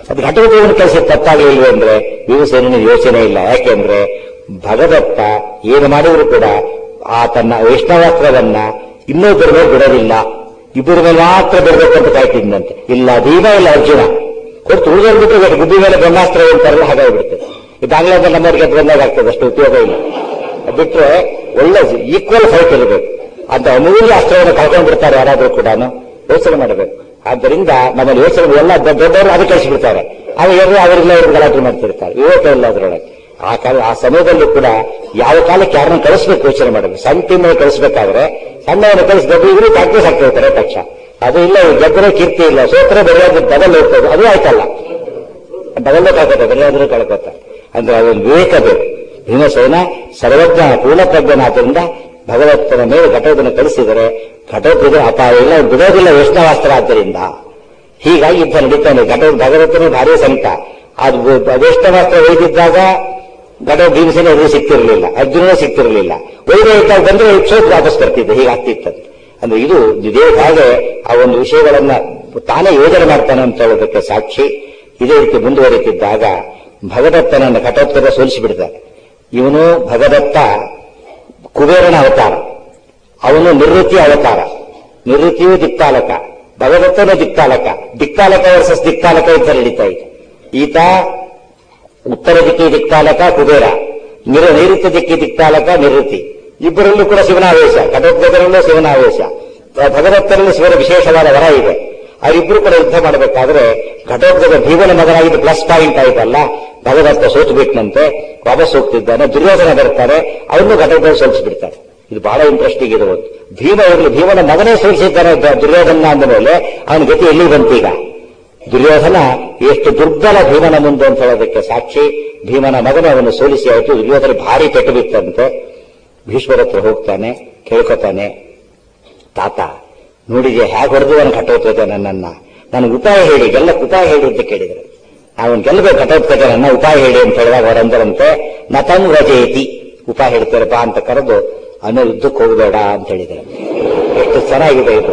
ಅದು ಘಟೋತ್ಕಚನ ಕೆಲಸ ತಪ್ಪಾಗಲಿಲ್ವೇ ಅಂದ್ರೆ ಭೀಮಸೇನ ಯೋಚನೆ ಇಲ್ಲ ಯಾಕೆಂದ್ರೆ ಭಗದತ್ತ ಏನು ಮಾಡಿದ್ರು ಕೂಡ ಆ ತನ್ನ ವೈಷ್ಣವಾಸ್ತ್ರವನ್ನ ಇನ್ನೊಬ್ಬರ ಮೇಲೆ ಬಿಡೋದಿಲ್ಲ ಇಬ್ಬರ ಮೇಲೆ ಮಾತ್ರ ಬಿಡಬೇಕಂತ ಕಾಯ್ತಿದ್ದಂತೆ ಇಲ್ಲ ಭೀಮ ಇಲ್ಲ ಅರ್ಜುನ ಕೊಟ್ಟು ಉಳಿದವ್ರು ಬಿಟ್ಟು ಬುದ್ಧಿ ಮೇಲೆ ಬ್ರಹ್ಮಾಸ್ತ್ರ ಅಂತಾರಲ್ಲ ಹಾಗಾಗ್ಬಿಡುತ್ತೆ ಈ ಬಾಂಗ್ಲಾದೇಶ ನಮ್ಮವರಿಗೆ ಅದು ಬಂದಾಗ ಆಗ್ತದೆ ಅಷ್ಟು ಉಪಯೋಗ ಇಲ್ಲ ಅದ್ ಬಿಟ್ರೆ ಒಳ್ಳೆ ಈಕ್ವಲ್ ಫೈಟ್ ಇರಬೇಕು ಅಂತ ಅಮೂಲ್ಯ ಅಸ್ತ್ರವನ್ನು ಕಳ್ಕೊಂಡು ಬಿಡ್ತಾರೆ ಯಾರಾದ್ರೂ ಕೂಡ ಯೋಚನೆ ಮಾಡಬೇಕು ಆದ್ದರಿಂದ ನಮ್ಮಲ್ಲಿ ಯೋಚನೆ ಎಲ್ಲ ದೊಡ್ಡ- ದೊಡ್ಡವರು ಅದು ಕಳಿಸಿಬಿಡ್ತಾರೆ ಆಗ ಎಲ್ಲರೂ ಅವರೆಲ್ಲ ಇವ್ರು ಗಲಾಟೆ ಮಾಡ್ತಿರ್ತಾರೆ ವಿವೇಕ ಇಲ್ಲ ಅದರೊಳಗೆ ಆ ಕಾಲ ಆ ಸಮಯದಲ್ಲಿ ಕೂಡ ಯಾವ ಕಾಲಕ್ಕೆ ಯಾರನ್ನ ಕಳಿಸ್ಬೇಕು ಯೋಚನೆ ಮಾಡಬೇಕು ಸಣ್ಣ ಟೀಮ್ ಕಳಿಸ್ಬೇಕಾದ್ರೆ ಸಣ್ಣವನ್ನ ಕಳಿಸಿ ದೊಡ್ಡ ಪ್ರಾಕ್ಟೀಸ್ ಆಗ್ತಿರ್ತಾರೆ ಪಕ್ಷ ಅದು ಇಲ್ಲ ಗೆದ್ದರೆ ಕೀರ್ತಿ ಇಲ್ಲ ಸೋತ್ರೆ ಬೆಳೆಯೋದು ಡಬಲ್ ಹೋಗ್ತದೆ ಅದು ಆಯ್ತಲ್ಲ ಡಬಲ್ ಕಳ್ಕೊತಾರೆ ಬೆಳೆಯೋದ್ರು ಕಳ್ಕೊತಾರೆ ಅಂದ್ರೆ ಅದೊಂದು ವಿವೇಕ ಬೇಕು ಭೀಮಸೇನ ಸರ್ವಜ್ಞ ಪೂರ್ಣಪ್ರಜ್ಞನಾದ್ದರಿಂದ ಭಗವತ್ತನ ಮೇಲೆ ಘಟೋದನ್ನು ಕಳಿಸಿದರೆ ಘಟೋತ್ಕಚ ಅಪಾಯ ಇಲ್ಲ ಬಿಡೋದಿಲ್ಲ ವೈಷ್ಣವಾಸ್ತ್ರ ಆದ್ದರಿಂದ ಹೀಗಾಗಿ ಯುದ್ಧ ನಡೀತಾನೆ ಘಟ ಭಗವತನು ಭಾರಿ ಸಂಕಟ ಅದು ವೈಷ್ಣವಾಸ್ತ್ರ ಒಯ್ದಿದ್ದಾಗ ಘಟ ಭೀಮಸೇನ ಎದುರು ಸಿಕ್ತಿರಲಿಲ್ಲ ಅರ್ಜುನನೇ ಸಿಕ್ತಿರಲಿಲ್ಲ ವೈರ ಇದ್ದಾಗ ಬಂದ್ರೆ ಕ್ಷೇತ್ರ ವಾಪಸ್ ಬರ್ತಿದ್ದೆ ಹೀಗಾಗ್ತಿತ್ತಂತೆ ಅಂದ್ರೆ ಇದು ಇದೇ ಹಾಗೆ ಆ ಒಂದು ವಿಷಯಗಳನ್ನ ತಾನೇ ಯೋಜನೆ ಮಾಡ್ತಾನೆ ಅಂತ ಹೇಳೋದಕ್ಕೆ ಸಾಕ್ಷಿ ಇದೇ ರೀತಿ ಮುಂದುವರಿತಿದ್ದಾಗ ಭಗದತ್ತನನ್ನು ಘಟೋತ್ಕಚ ಸೋಲಿಸಿಬಿಡ್ತಾರೆ ಇವನು ಭಗದತ್ತ ಕುಬೇರನ ಅವತಾರ ಅವನು ನಿವೃತ್ತಿ ಅವತಾರ ನಿವೃತ್ತಿಯು ದಿಕ್ಪಾಲಕ ಭಗದತ್ತನ ದಿಕ್ಪಾಲಕ ದಿಕ್ಪಾಲಕ ವರ್ಸಸ್ ದಿಕ್ಪಾಲಕ ಯುದ್ಧ ನಡೀತಾ ಇದೆ ಈತ ಉತ್ತರ ದಿಕ್ಕಿ ದಿಕ್ಪಾಲಕ ಕುಬೇರ ನಿರ ನೈಋತ್ಯ ದಿಕ್ಕಿ ದಿಕ್ಪಾಲಕ ನಿವೃತ್ತಿ ಇಬ್ಬರಲ್ಲೂ ಕೂಡ ಶಿವನಾವೇಶ ಘಟೋದ್ಗದರಲ್ಲೂ ಶಿವನಾವೇಶ ಭಗದತ್ತರಲ್ಲಿ ಶಿವನ ವಿಶೇಷವಾದ ವರ ಇದೆ ಅವರಿಬ್ಬರು ಕೂಡ ಯುದ್ಧ ಮಾಡಬೇಕಾದ್ರೆ ಘಟೋದ್ಗದ ಭೀಮನ ಮಗನಾಗಿದ್ದು ಪ್ಲಸ್ ಪಾಯಿಂಟ್ ಆಯ್ತಲ್ಲ ಭಗದತ್ತ ಸೋತು ಬಿಟ್ಟನಂತೆ ವಾಪಸ್ ಹೋಗ್ತಿದ್ದಾನೆ ದುರ್ಯೋಧನ ಬರ್ತಾರೆ ಅವನು ಘಟೋದ್ಗದ ಸೋಲಿಸಿಬಿಡ್ತಾರೆ ಇದು ಬಹಳ ಇಂಟ್ರೆಸ್ಟಿಂಗ್ ಇದೆ ಒಂದು ಭೀಮ ಇರಲಿ ಭೀಮನ ಮಗನೇ ಸೋಲಿಸಿದ್ದಾನೆ ದ- ದುರ್ಯೋಧನ ಅಂದ ಮೇಲೆ ಅವನ ಗತಿ ಎಲ್ಲಿ ಬಂತೀಗ ದುರ್ಯೋಧನ ಎಷ್ಟು ದುರ್ಬಲ ಭೀಮನ ಮುಂದೆ ಅಂತ ಹೇಳೋದಕ್ಕೆ ಸಾಕ್ಷಿ ಭೀಮನ ಮಗನೇ ಅವನು ಸೋಲಿಸಿ ಆಯಿತು ದುರ್ಯೋಧನ ಭಾರಿ ಪೆಟ್ಟು ಬಿತ್ತಂತೆ ಭೀಷ್ಮರ ಹತ್ರ ಹೋಗ್ತಾನೆ ಕೇಳ್ಕೊತಾನೆ ತಾತ ನೋಡಿದೆ ಹೇಗೆ ಹೊಡೆದು ಅವನು ಕಟ್ಟೋತ್ಕಜ ನನ್ನನ್ನ ನನಗೆ ಉಪಾಯ ಹೇಳಿ ಗೆಲ್ಲ ಉಪಾಯ ಹೇಳಿ ಅಂತ ಕೇಳಿದ್ರು ಅವನು ಗೆಲ್ಲಬೇಕು ಕಟ್ಟೋತ್ಕಜ ನನ್ನ ಉಪಾಯ ಹೇಳಿ ಅಂತ ಹೇಳಿದಾಗ ಅವರಂದರಂತೆ ನತಂ ರಜಯತಿ ಉಪಾಯ ಹೇಳ್ತಾರಪ್ಪ ಅಂತ ಕರೆದು ಅನ್ನೋ ಯುದ್ಧಕ್ಕೆ ಹೋಗಬೇಡ ಅಂತ ಹೇಳಿದ್ರು ಎಷ್ಟು ಚೆನ್ನಾಗಿದೆ ಇದು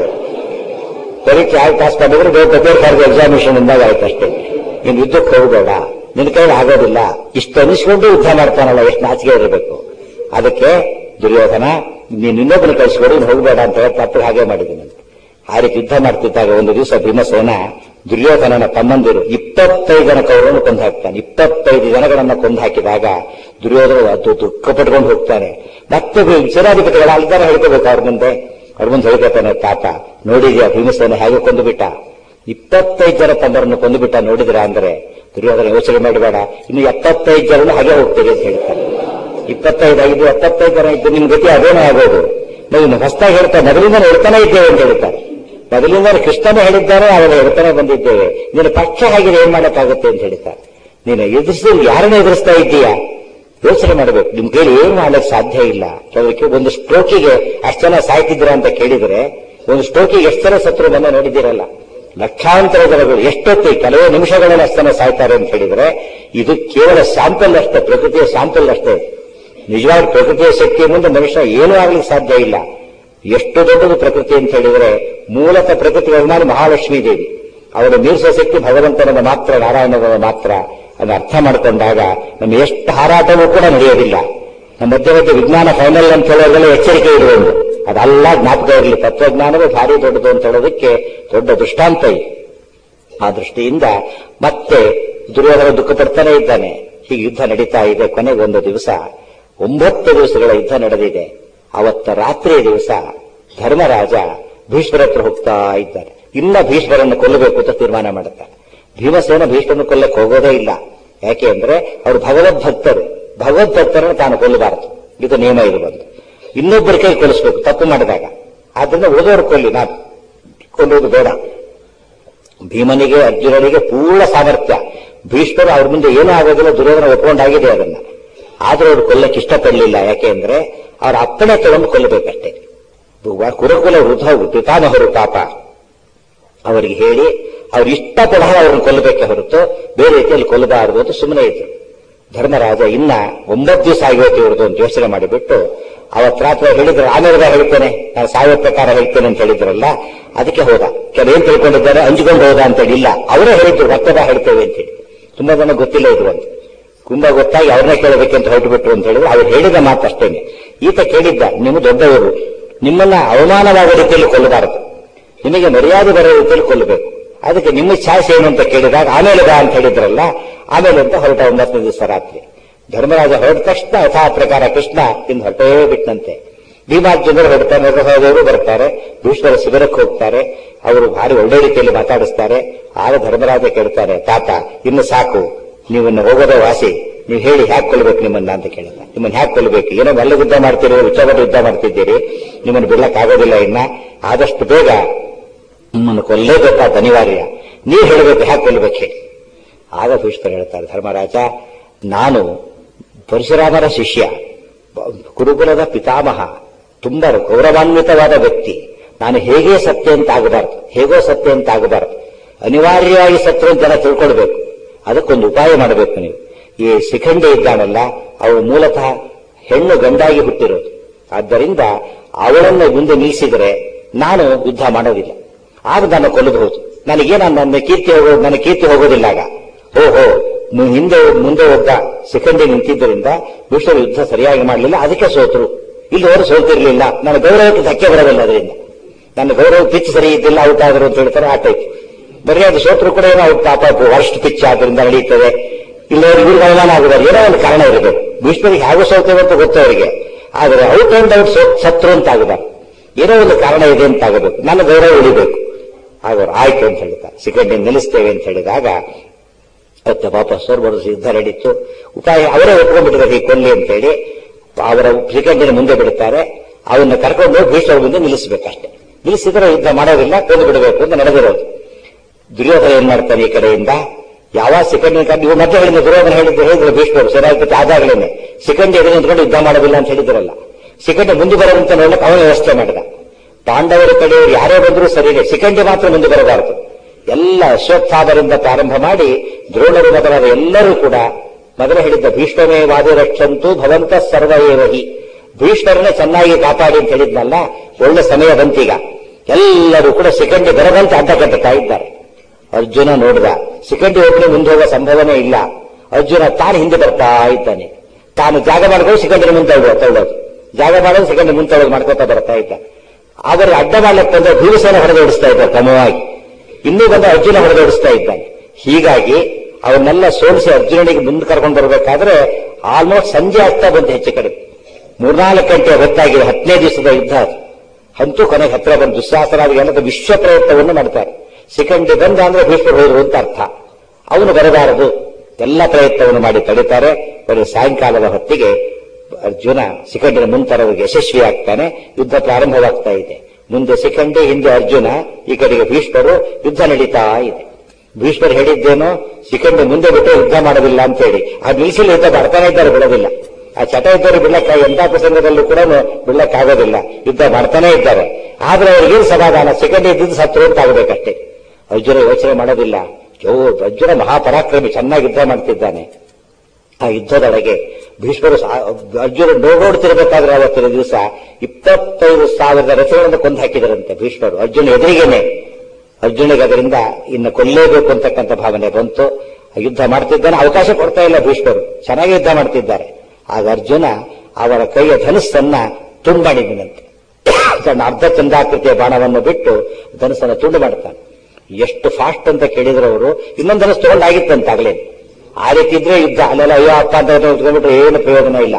ಪರೀಕ್ಷೆ ಆಗಿ ಪಾಸ್ ಮಾಡಿದ್ರೆ ಬೇರೆ ಬೇರೆ ಕರೆದು ಎಕ್ಸಾಮಿನೇಷನ್ ಇಂದಾಗ ಆಯ್ತು ಅಷ್ಟೇ ಇನ್ನು ಯುದ್ಧಕ್ಕೆ ಹೋಗಬೇಡ ನಿನ್ನ ಕೈಲಿ ಆಗೋದಿಲ್ಲ ಇಷ್ಟು ಅನಿಸ್ಕೊಂಡು ಯುದ್ಧ ಮಾಡ್ತಾನಲ್ಲ ಎಷ್ಟು ನಾಚಿಕೆ ಇರಬೇಕು ಅದಕ್ಕೆ ದುರ್ಯೋಧನ ನೀನು ಇನ್ನೊಬ್ಬನ ಕಳಿಸ್ಕೊಡು ನೀನು ಹೋಗಬೇಡ ಅಂತ ಹೇಳಿ ತಪ್ಪು ಹಾಗೆ ಮಾಡಿದ್ದೀನಂತೆ ಆ ರೀತಿ ಯುದ್ಧ ಮಾಡ್ತಿದ್ದಾಗ ಒಂದು ದಿವಸ ಭೀಮಸೇನ ದುರ್ಯೋಧನನ ತಮ್ಮಂದಿರು ಇಪ್ಪತ್ತೈದು ಜನ ಕೌರವನ್ನು ಕೊಂದು ಹಾಕ್ತಾನೆ ಇಪ್ಪತ್ತೈದು ಜನಗಳನ್ನ ಕೊಂದು ಹಾಕಿದಾಗ ದುರ್ಯೋಧನ ಅದು ದುಃಖ ಪಟ್ಕೊಂಡು ಹೋಗ್ತಾನೆ ಮತ್ತೆ ಭೀ- ಸೇನಾಧಿಪತಿಗಳ ಅಲ್ದಾರ ಹೇಳ್ಕೋಬೇಕು ಅವ್ರ ಮುಂದೆ ಅವ್ರ ಮುಂದೆ ಹೇಳ್ಕೊತಾನೆ ತಾತ ನೋಡಿದ್ಯಾ ಭೀಮಸೇನ ಹೇಗೆ ಕೊಂದು ಬಿಟ್ಟ ಇಪ್ಪತ್ತೈದು ಜನ ತಮ್ಮರನ್ನು ಕೊಂದು ಬಿಟ್ಟ ನೋಡಿದ್ರ ಅಂದ್ರೆ ದುರ್ಯೋಧನ ಯೋಚನೆ ಮಾಡಬೇಡ ಇನ್ನು ಎಪ್ಪತ್ತೈದು ಜನ ಹಾಗೆ ಹೋಗ್ತೀರಿ ಅಂತ ಹೇಳ್ತಾನೆ ಇಪ್ಪತ್ತೈದು ಐದು ಎಪ್ಪತ್ತೈದು ಜನ ಇದ್ದು ನಿಮ್ ಗತಿ ಅದೇನೇ ಆಗೋದು ನಾವು ಹೊಸದಾಗಿ ಹೇಳ್ತಾ ಮೊದಲಿಂದ ಹೇಳ್ತಾನೆ ಇದ್ದೇವೆ ಅಂತ ಹೇಳ್ತಾರೆ ಮೊದಲಿಂದ ಕೃಷ್ಣನೇ ಹೇಳಿದ್ದಾರೆ ಅವನು ಹೇಳ್ತಾನೆ ಬಂದಿದ್ದೇವೆ ನೀನು ಪಕ್ಷ ಹಾಗೆ ಏನ್ ಮಾಡಕ್ಕಾಗುತ್ತೆ ಅಂತ ಹೇಳ್ತಾರೆ ನೀನು ಎದುರಿಸಿದ್ರೆ ಯಾರನ್ನ ಎದುರಿಸ್ತಾ ಇದ್ದೀಯಾ ಯೋಚನೆ ಮಾಡಬೇಕು ನಿಮ್ ಕೈಲಿ ಏನು ಮಾಡ್ಲಿಕ್ಕೆ ಸಾಧ್ಯ ಇಲ್ಲ ಕೆಲವರಿಗೆ ಒಂದು ಸ್ಟ್ರೋಕಿಗೆ ಅಷ್ಟು ಜನ ಸಾಯ್ತಿದ್ದೀರಾ ಅಂತ ಕೇಳಿದ್ರೆ ಒಂದು ಸ್ಟ್ರೋಕಿಗೆ ಎಷ್ಟು ಜನ ಸತ್ರು ಬಂದ ನೋಡಿದ್ದೀರಲ್ಲ ಲಕ್ಷಾಂತರ ಜನಗಳು ಎಷ್ಟೊತ್ತಿ ಕೆಲವೇ ನಿಮಿಷಗಳಲ್ಲಿ ಅಷ್ಟು ಜನ ಸಾಯ್ತಾರೆ ಅಂತ ಹೇಳಿದ್ರೆ ಇದು ಕೇವಲ ಸ್ಯಾಂಪಲ್ ಅಷ್ಟೇ ಪ್ರಕೃತಿಯ ಸ್ಯಾಂಪಲ್ ಅಷ್ಟೇ ನಿಜವಾದ ಪ್ರಕೃತಿಯ ಶಕ್ತಿಯ ಮುಂದೆ ಮನುಷ್ಯ ಏನೂ ಆಗ್ಲಿಕ್ಕೆ ಸಾಧ್ಯ ಇಲ್ಲ ಎಷ್ಟು ದೊಡ್ಡದು ಪ್ರಕೃತಿ ಅಂತ ಹೇಳಿದ್ರೆ ಮೂಲತಃ ಪ್ರಕೃತಿ ಅಭಿಮಾನಿ ಮಹಾಲಕ್ಷ್ಮೀ ದೇವಿ ಅವರ ಮೀರಿಸುವ ಶಕ್ತಿ ಭಗವಂತನದ ಮಾತ್ರ ನಾರಾಯಣನ ಮಾತ್ರ ಅದನ್ನ ಅರ್ಥ ಮಾಡಿಕೊಂಡಾಗ ನಮ್ಮ ಎಷ್ಟು ಹಾರಾಟವೂ ಕೂಡ ನಡೆಯೋದಿಲ್ಲ ನಮ್ಮ ಮಧ್ಯ ಮಧ್ಯೆ ವಿಜ್ಞಾನ ಫೈನಲ್ ಅಂತ ಹೇಳೋದ್ರಲ್ಲಿ ಎಚ್ಚರಿಕೆ ಇರುವುದು ಅದೆಲ್ಲ ಜ್ಞಾಪಕ ಇರಲಿ ತತ್ವಜ್ಞಾನವೇ ಭಾರಿ ದೊಡ್ಡದು ಅಂತ ಹೇಳೋದಕ್ಕೆ ದೊಡ್ಡ ದೃಷ್ಟಾಂತ ಇದೆ ಆ ದೃಷ್ಟಿಯಿಂದ ಮತ್ತೆ ದುರ್ಯೋಧನ ದುಃಖ ಪಡ್ತಾನೆ ಇದ್ದಾನೆ ಹೀಗೆ ಯುದ್ಧ ನಡೀತಾ ಇದೆ ಕೊನೆಗೆ ಒಂದು ದಿವಸ ಒಂಬತ್ತು ದಿವಸಗಳ ಯುದ್ಧ ನಡೆದಿದೆ ಅವತ್ತ ರಾತ್ರಿಯ ದಿವಸ ಧರ್ಮರಾಜ ಭೀಷ್ಮರ ಹತ್ರ ಹೋಗ್ತಾ ಇದ್ದಾರೆ ಇನ್ನ ಭೀಷ್ಮರನ್ನು ಕೊಲ್ಲಬೇಕು ಅಂತ ತೀರ್ಮಾನ ಮಾಡುತ್ತಾರೆ ಭೀಮಸೇನ ಭೀಷ್ಮರನ್ನು ಕೊಲ್ಲಕ್ಕೆ ಹೋಗೋದೇ ಇಲ್ಲ ಯಾಕೆ ಅಂದ್ರೆ ಅವರು ಭಗವದ್ ಭಕ್ತರು ಭಗವದ್ ಭಕ್ತರನ್ನು ತಾನು ಕೊಲ್ಲಬಾರದು ಇದು ನಿಯಮ ಇದು ಬಂದು ಇನ್ನೊಬ್ಬರ ಕೈ ಕೊಲಿಸ್ಬೇಕು ತಪ್ಪು ಮಾಡಿದಾಗ ಆದ್ರಿಂದ ಉಳಿದವರು ಕೊಲ್ಲಿ ನಾನು ಕೊಲ್ಲುವುದು ಬೇಡ ಭೀಮನಿಗೆ ಅರ್ಜುನನಿಗೆ ಪೂರ್ಣ ಸಾಮರ್ಥ್ಯ ಭೀಷ್ಮರು ಅವ್ರ ಮುಂದೆ ಏನೂ ಆಗೋದಿಲ್ಲ ದುರ್ಯೋಧನ ಒಪ್ಕೊಂಡಾಗಿದೆ ಅದನ್ನ ಆದ್ರೂ ಅವ್ರು ಕೊಲ್ಲಕ್ಕೆ ಇಷ್ಟಪಡಲಿಲ್ಲ ಯಾಕೆ ಅಂದ್ರೆ ಅವ್ರ ಅಪ್ಪಣೆ ತಗೊಂಡು ಕೊಲ್ಲಬೇಕಷ್ಟೇ ಕುರುಕುಲ ವೃದ್ಧ ಪಿತಾಮಹರು ಪಾಪ ಅವರಿಗೆ ಹೇಳಿ ಅವ್ರು ಇಷ್ಟಪಡ ಅವ್ರನ್ನ ಕೊಲ್ಲಬೇಕೆ ಹೊರತು ಬೇರೆ ರೀತಿಯಲ್ಲಿ ಕೊಲ್ಲಬಾರದು ಅಂತ ಸುಮ್ಮನೆ ಇದ್ರು ಧರ್ಮರಾಜ ಇನ್ನ ಒಂಬತ್ತು ದಿವಸ ಆಗಿರುತ್ತೆ ಇವ್ರದ್ದು ಅಂತ ಯೋಚನೆ ಮಾಡಿಬಿಟ್ಟು ಅವತ್ ರಾತ್ರಿ ಹೇಳಿದ್ರು ಆಮೇಲೆ ಹೇಳ್ತೇನೆ ನಾನು ಸಾಯೋ ಪ್ರಕಾರ ಹೇಳ್ತೇನೆ ಅಂತ ಹೇಳಿದ್ರಲ್ಲ ಅದಕ್ಕೆ ಹೋದ ಕೆಲವು ಏನ್ ತಿಳ್ಕೊಂಡಿದ್ದಾರೆ ಅಂಜಿಕೊಂಡು ಹೋದ ಅಂತ ಹೇಳಿ ಇಲ್ಲ ಅವರೇ ಹೇಳಿದ್ರು ಮತ್ತದ ಹೇಳ್ತೇವೆ ಅಂತ ಹೇಳಿ ತುಂಬಾ ಜನ ಗೊತ್ತಿಲ್ಲ ಇದು ಅಂತ ತುಂಬಾ ಗೊತ್ತಾಗಿ ಅವ್ರನ್ನೇ ಕೇಳಬೇಕಂತ ಹೊರಟುಬಿಟ್ರು ಅಂತ ಹೇಳಿದ್ರು ಅವ್ರು ಹೇಳಿದ ಮಾತು ಅಷ್ಟೇನೆ ಈತ ಕೇಳಿದ್ದ ನೀವು ದೊಡ್ಡವರು ನಿಮ್ಮನ್ನ ಅವಮಾನವಾಗುವ ರೀತಿಯಲ್ಲಿ ಕೊಲ್ಲಬಾರದು ನಿಮಗೆ ಮರ್ಯಾದೆ ಬರೋ ರೀತಿಯಲ್ಲಿ ಕೊಲ್ಲಬೇಕು ಅದಕ್ಕೆ ನಿಮ್ಮ ಚಾಯ್ಸ್ ಏನು ಅಂತ ಕೇಳಿದಾಗ ಆಮೇಲೆ ಬಾ ಅಂತ ಹೇಳಿದ್ರಲ್ಲ ಆಮೇಲೆ ಅಂತ ಹೊರಟ ಒಂಬತ್ತನೇ ದಿವಸ ರಾತ್ರಿ ಧರ್ಮರಾಜ ಹೊರಟ ತಕ್ಷಣ ಯಥಾ ಪ್ರಕಾರ ಕೃಷ್ಣ ಇಂದು ಹೊರಟೇ ಬಿಟ್ಟಂತೆ ಭೀಮಾರ್ಜುನರು ಹೊರಡ್ತಾರೆ ನರಸಹೋದವರು ಬರ್ತಾರೆ ಭೀಷ್ಮರ ಶಿಬಿರಕ್ಕೆ ಹೋಗ್ತಾರೆ ಅವರು ಭಾರಿ ಒಳ್ಳೆ ರೀತಿಯಲ್ಲಿ ಮಾತಾಡಿಸ್ತಾರೆ ಆಗ ಧರ್ಮರಾಜ ಕೇಳ್ತಾರೆ ತಾತ ಇನ್ನು ಸಾಕು ನೀವನ್ನ ಹೋಗೋದೇ ವಾಸಿ ನೀವು ಹೇಳಿ ಹ್ಯಾಕ್ ಕೊಲ್ಬೇಕು ನಿಮ್ಮನ್ನ ಅಂತ ಕೇಳಿದ ನಿಮ್ಮನ್ನ ಹ್ಯಾಕ್ ಕೊಲ್ಬೇಕು ಏನೋ ಮಲ್ಲ ಯುದ್ಧ ಮಾಡ್ತೀರಿ ಉಚ್ಚಬಟ್ಟು ಯುದ್ಧ ಮಾಡ್ತಿದ್ದೀರಿ ನಿಮ್ಮನ್ನು ಬಿಡ್ಲಕ್ಕಾಗೋದಿಲ್ಲ ಇನ್ನ ಆದಷ್ಟು ಬೇಗ ನಿಮ್ಮನ್ನು ಕೊಲ್ಲೇಬೇಕಾದ ಅನಿವಾರ್ಯ ನೀವು ಹೇಳಬೇಕು ಹ್ಯಾಕ್ ಕೊಲ್ಬೇಕು ಹೇಳಿ ಆಗ ಭೀಷ್ಮರು ಹೇಳ್ತಾರೆ ಧರ್ಮರಾಜ ನಾನು ಪರಶುರಾಮರ ಶಿಷ್ಯ ಕುರುಕುಲದ ಪಿತಾಮಹ ತುಂಬಾ ಗೌರವಾನ್ವಿತವಾದ ವ್ಯಕ್ತಿ ನಾನು ಹೇಗೆ ಸತ್ಯ ಅಂತ ಆಗಬಾರ್ದು ಹೇಗೋ ಸತ್ಯ ಅಂತ ಆಗಬಾರ್ದು ಅನಿವಾರ್ಯವಾಗಿ ಸತ್ಯ ಅಂತ ಜನ ತಿಳ್ಕೊಳ್ಬೇಕು ಅದಕ್ಕೊಂದು ಉಪಾಯ ಮಾಡಬೇಕು ನೀವು ಈ ಶಿಖಂಡಿ ಇದ್ದಾನಲ್ಲ ಅವಳು ಮೂಲತಃ ಹೆಣ್ಣು ಗಂಡಾಗಿ ಹುಟ್ಟಿರೋದು ಆದ್ದರಿಂದ ಅವಳನ್ನು ಮುಂದೆ ನಿಲ್ಲಿಸಿದರೆ ನಾನು ಯುದ್ಧ ಮಾಡೋದಿಲ್ಲ ಆಗ ನಾನು ಕೊಲ್ಲಬಹುದು ನನಗೇನ ನನ್ನ ಕೀರ್ತಿ ಹೋಗೋದು ನನ್ನ ಕೀರ್ತಿ ಹೋಗೋದಿಲ್ಲ ಆಗ ಓಹೋ ನೀವು ಹಿಂದೆ ಮುಂದೆ ಒಬ್ಬ ಶಿಖಂಡಿ ನಿಂತಿದ್ದರಿಂದ ಭೀಷ್ಮರು ಯುದ್ಧ ಸರಿಯಾಗಿ ಮಾಡಲಿಲ್ಲ ಅದಕ್ಕೆ ಸೋತರು ಇಲ್ಲಿ ಅವರು ಸೋತಿರ್ಲಿಲ್ಲ ನನ್ನ ಗೌರವಕ್ಕೆ ಧಕ್ಕೆ ಬರೋದಿಲ್ಲ ಅದರಿಂದ ನನ್ನ ಗೌರವ ಪಿಚ್ ಸರಿ ಇದ್ದಿಲ್ಲ ಔಟ್ ಆದ್ರು ಅಂತ ಹೇಳ್ತಾರೆ ಆ ಟೈಪ್ ಬರೀ ಅದು ಸೋತರು ಕೂಡ ಏನೋ ಔಟ್ ಪಾಪ ವರ್ಸ್ಟ್ ಪಿಚ್ ಆದ್ರಿಂದ ನಡೀತದೆ ಇಲ್ಲ ಇವ್ರಿಗೆ ಅವಮಾನ ಆಗಿದ್ದಾರೆ ಏನೋ ಒಂದು ಕಾರಣ ಇರಬೇಕು ಭೀಷ್ಮರಿಗೆ ಹೇಗೆ ಸೋತೇವೆ ಅಂತ ಗೊತ್ತು ಅವರಿಗೆ ಆದರೆ ಔಟ್ ಅಂಡ್ ಔಟ್ ಸತ್ರು ಅಂತ ಆಗಬಾರ್ದು ಏನೋ ಒಂದು ಕಾರಣ ಇದೆ ಅಂತ ಆಗಬೇಕು ನನ್ನ ಗೌರವ ಉಳಿಬೇಕು ಅವರು ಆಯ್ತು ಅಂತ ಹೇಳ್ತಾರೆ ಸಿಕಂಡಿ ನಿಲ್ಲಿಸ್ತೇವೆ ಅಂತ ಹೇಳಿದಾಗ ಮತ್ತೆ ವಾಪಸ್ ಬರೋದು ಯುದ್ಧ ನಡೀತು ಉಪಾಯ ಅವರೇ ಒಪ್ಕೊಂಡ್ಬಿಟ್ಟಿದ್ದಾರೆ ಈ ಕೊಲ್ಲಿ ಅಂತ ಹೇಳಿ ಅವರ ಸಿಕಂಡಿನ ಮುಂದೆ ಬಿಡುತ್ತಾರೆ ಅವನ್ನ ಕರ್ಕೊಂಡು ಹೋಗಿ ಭೀಷ್ಮರ ಮುಂದೆ ನಿಲ್ಲಿಸಬೇಕಷ್ಟೇ ನಿಲ್ಲಿಸಿದ್ರೆ ಯುದ್ಧ ಮಾಡೋದಿಲ್ಲ ಕೊಂದು ಬಿಡಬೇಕು ಅಂತ ನಡೆದಿರೋದು ದುರ್ಯೋಧನ ಏನ್ ಮಾಡ್ತಾನೆ ಈ ಕಡೆಯಿಂದ ಯಾವ ಸಿಕಂಡಿನ ಕಂಡು ಇವು ಮತ್ತೆ ಹೇಳಿದ ದುರ್ಯೋಧನ ಹೇಳಿದ್ದು ಹೇಳಿದ್ರು ಭೀಷ್ಮರು ಸರಿಯಾಗಿ ಆದಾಗಲೇನೆ ಸಿಕಂಡಿ ಎದುರು ನಿಂತ್ಕೊಂಡು ಯುದ್ಧ ಮಾಡೋದಿಲ್ಲ ಅಂತ ಹೇಳಿದ್ರಲ್ಲ ಸಿಕಂಡಿ ಮುಂದೆ ಬರೋದಂತ ನೋಡಕ್ಕೆ ಅವನ ವ್ಯವಸ್ಥೆ ಮಾಡಿದ ಪಾಂಡವರ ಕಡೆಯವರು ಯಾರೇ ಬಂದರೂ ಸರಿಯೇ ಸಿಕಂಡಿ ಮಾತ್ರ ಮುಂದೆ ಬರಬಾರದು ಎಲ್ಲ ಅಶ್ವತ್ಥಾಮರಿಂದ ಪ್ರಾರಂಭ ಮಾಡಿ ದ್ರೋಣರು ಮೊದಲಾದ ಎಲ್ಲರೂ ಕೂಡ ಮೊದಲು ಹೇಳಿದ್ದ ಭೀಷ್ಮಮೇ ವಾದಿರಕ್ಷಂತೂ ಭವಂತ ಸರ್ವಯೇವಹಿ ಭೀಷ್ಮರನ್ನೇ ಚೆನ್ನಾಗಿ ಕಾಪಾಡಿ ಅಂತ ಹೇಳಿದ್ನಲ್ಲ ಒಳ್ಳೆ ಸಮಯ ಬಂತೀಗ ಎಲ್ಲರೂ ಕೂಡ ಸಿಕಂಡಿ ಬರದಂತೆ ಅಡ್ಡ ಕಟ್ಟುತ್ತಾ ಇದ್ದಾರೆ ಅರ್ಜುನ ನೋಡಿದ ಸಿಕಂಡಿ ಒಬ್ಬನೇ ಮುಂದೆ ಹೋಗೋ ಸಂಭವನೇ ಇಲ್ಲ ಅರ್ಜುನ ತಾನು ಹಿಂದೆ ಬರ್ತಾ ಇದ್ದಾನೆ ತಾನು ಜಾಗ ಮಾಡ್ಕೊಂಡು ಸಿಕಂಡಿನ ಮುಂದೆ ತಳ್ಳೋದು ಜಾಗ ಮಾಡೋದು ಸಿಕಂಡಿ ಮುಂದೆ ತಳ್ಳೋದು ಮಾಡ್ಕೊತಾ ಬರ್ತಾ ಇದ್ದ ಅವರು ಅಡ್ಡ ಮಾಡ್ಲಿಕ್ಕೆ ಬಂದ್ರೆ ಭೀಮಸೇನ ಹೊಡೆದೋಡಿಸ್ತಾ ಇದ್ದಾರೆ ಕ್ರಮವಾಗಿ ಇನ್ನೂ ಬಂದ ಅರ್ಜುನ ಹೊಡೆದೋಡಿಸ್ತಾ ಇದ್ದಾನೆ ಹೀಗಾಗಿ ಅವನ್ನೆಲ್ಲ ಸೋಲಿಸಿ ಅರ್ಜುನನಿಗೆ ಮುಂದೆ ಕರ್ಕೊಂಡು ಬರಬೇಕಾದ್ರೆ ಆಲ್ಮೋಸ್ಟ್ ಸಂಜೆ ಆಗ್ತಾ ಬಂತು ಹೆಚ್ಚು ಕಡೆ ಮೂರ್ನಾಲ್ಕು ಗಂಟೆ ಹೊತ್ತಾಗಿದೆ ಹತ್ತನೇ ದಿವಸದ ಯುದ್ಧ ಅದು ಅಂತೂ ಕೊನೆಗೆ ಹತ್ರ ಬಂದು ದುಸ್ಸಾಹಸರಾದ ವಿಶ್ವ ಪ್ರಯತ್ನವನ್ನು ಮಾಡ್ತಾರೆ ಸಿಕಂಡಿ ಬಂದ ಅಂದ್ರೆ ಭೀಷ್ಮರು ಹೋದ್ರು ಅಂತ ಅರ್ಥ ಅವನು ಬರಬಾರದು ಎಲ್ಲ ಪ್ರಯತ್ನವನ್ನು ಮಾಡಿ ತಡೀತಾರೆ ಬರೀ ಸಾಯಂಕಾಲದ ಹೊತ್ತಿಗೆ ಅರ್ಜುನ ಸಿಕಂಡಿನ ಮುಂತರವಿಗೆ ಯಶಸ್ವಿ ಆಗ್ತಾನೆ ಯುದ್ಧ ಪ್ರಾರಂಭವಾಗ್ತಾ ಇದೆ ಮುಂದೆ ಸಿಕಂಡಿ ಹಿಂದೆ ಅರ್ಜುನ ಈ ಕಡೆಗೆ ಭೀಷ್ಮರು ಯುದ್ಧ ನಡೀತಾ ಇದೆ ಭೀಷ್ಮರು ಹೇಳಿದ್ದೇನೋ ಸಿಕಂಡಿ ಮುಂದೆ ಬಿಟ್ಟು ಯುದ್ಧ ಮಾಡೋದಿಲ್ಲ ಅಂತ ಹೇಳಿ ಆ ನಿಲ್ಸಿಲ್ ಯುದ್ಧ ಮಾಡ್ತಾನೆ ಇದ್ದಾರೆ ಬಿಡೋದಿಲ್ಲ ಆ ಚಟ ಇದ್ದವರು ಬಿಡ್ಲಕ್ಕ ಎಂಥ ಪ್ರಸಂಗದಲ್ಲೂ ಕೂಡ ಬಿಡ್ಲಕ್ಕಾಗೋದಿಲ್ಲ ಯುದ್ಧ ಮಾಡ್ತಾನೆ ಇದ್ದಾರೆ ಆದ್ರೆ ಅವ್ರಿಗೇನು ಸಮಾಧಾನ ಸಿಕಂಡಿ ಇದ್ದಿದ್ದು ಸತ್ರು ಅಂತ ಆಗಬೇಕಷ್ಟೇ ಅರ್ಜುನ ಯೋಚನೆ ಮಾಡೋದಿಲ್ಲ ಓ ಅರ್ಜುನ ಮಹಾಪರಾಕ್ರಮಿ ಚೆನ್ನಾಗಿ ಯುದ್ಧ ಮಾಡ್ತಿದ್ದಾನೆ ಆ ಯುದ್ಧದೊಳಗೆ ಭೀಷ್ಮರು ಅರ್ಜುನ ನೋಡೋಡ್ತಿರ್ಬೇಕಾದ್ರೆ ಅವತ್ತಿನ ದಿವಸ ಇಪ್ಪತ್ತೈದು ಸಾವಿರದ ರಥಗಳನ್ನು ಕೊಂದು ಹಾಕಿದರಂತೆ ಭೀಷ್ಮರು ಅರ್ಜುನ ಎದುರಿಗೇನೆ ಅರ್ಜುನಿಗೆ ಅದರಿಂದ ಇನ್ನು ಕೊಲ್ಲೇಬೇಕು ಅಂತಕ್ಕಂಥ ಭಾವನೆ ಬಂತು ಯುದ್ಧ ಮಾಡ್ತಿದ್ದಾನೆ ಅವಕಾಶ ಕೊಡ್ತಾ ಇಲ್ಲ ಭೀಷ್ಮರು ಚೆನ್ನಾಗಿ ಯುದ್ಧ ಮಾಡ್ತಿದ್ದಾರೆ ಆಗ ಅರ್ಜುನ ಅವರ ಕೈಯ ಧನುಸ್ಸನ್ನ ತುಂಡಾಡಿದನಂತೆ ತನ್ನ ಅರ್ಧ ಚಂದಾಕೃತಿಯ ಬಾಣವನ್ನು ಬಿಟ್ಟು ಧನುಸ್ಸನ್ನು ತುಂಡು ಮಾಡ್ತಾನೆ ಎಷ್ಟು ಫಾಸ್ಟ್ ಅಂತ ಕೇಳಿದ್ರು ಅವರು ಇನ್ನೊಂದು ಧನಸ್ ತಗೊಂಡಾಗಿತ್ತಂತಾಗ್ಲೇ ಆ ರೀತಿ ಇದ್ರೆ ಯುದ್ಧ ಅಲ್ಲೆಲ್ಲ ಅಯ್ಯೋ ಅಪ್ಪ ಅಂತ ಉತ್ಕೊಂಡ್ಬಿಟ್ರೆ ಏನು ಪ್ರಯೋಜನ ಇಲ್ಲ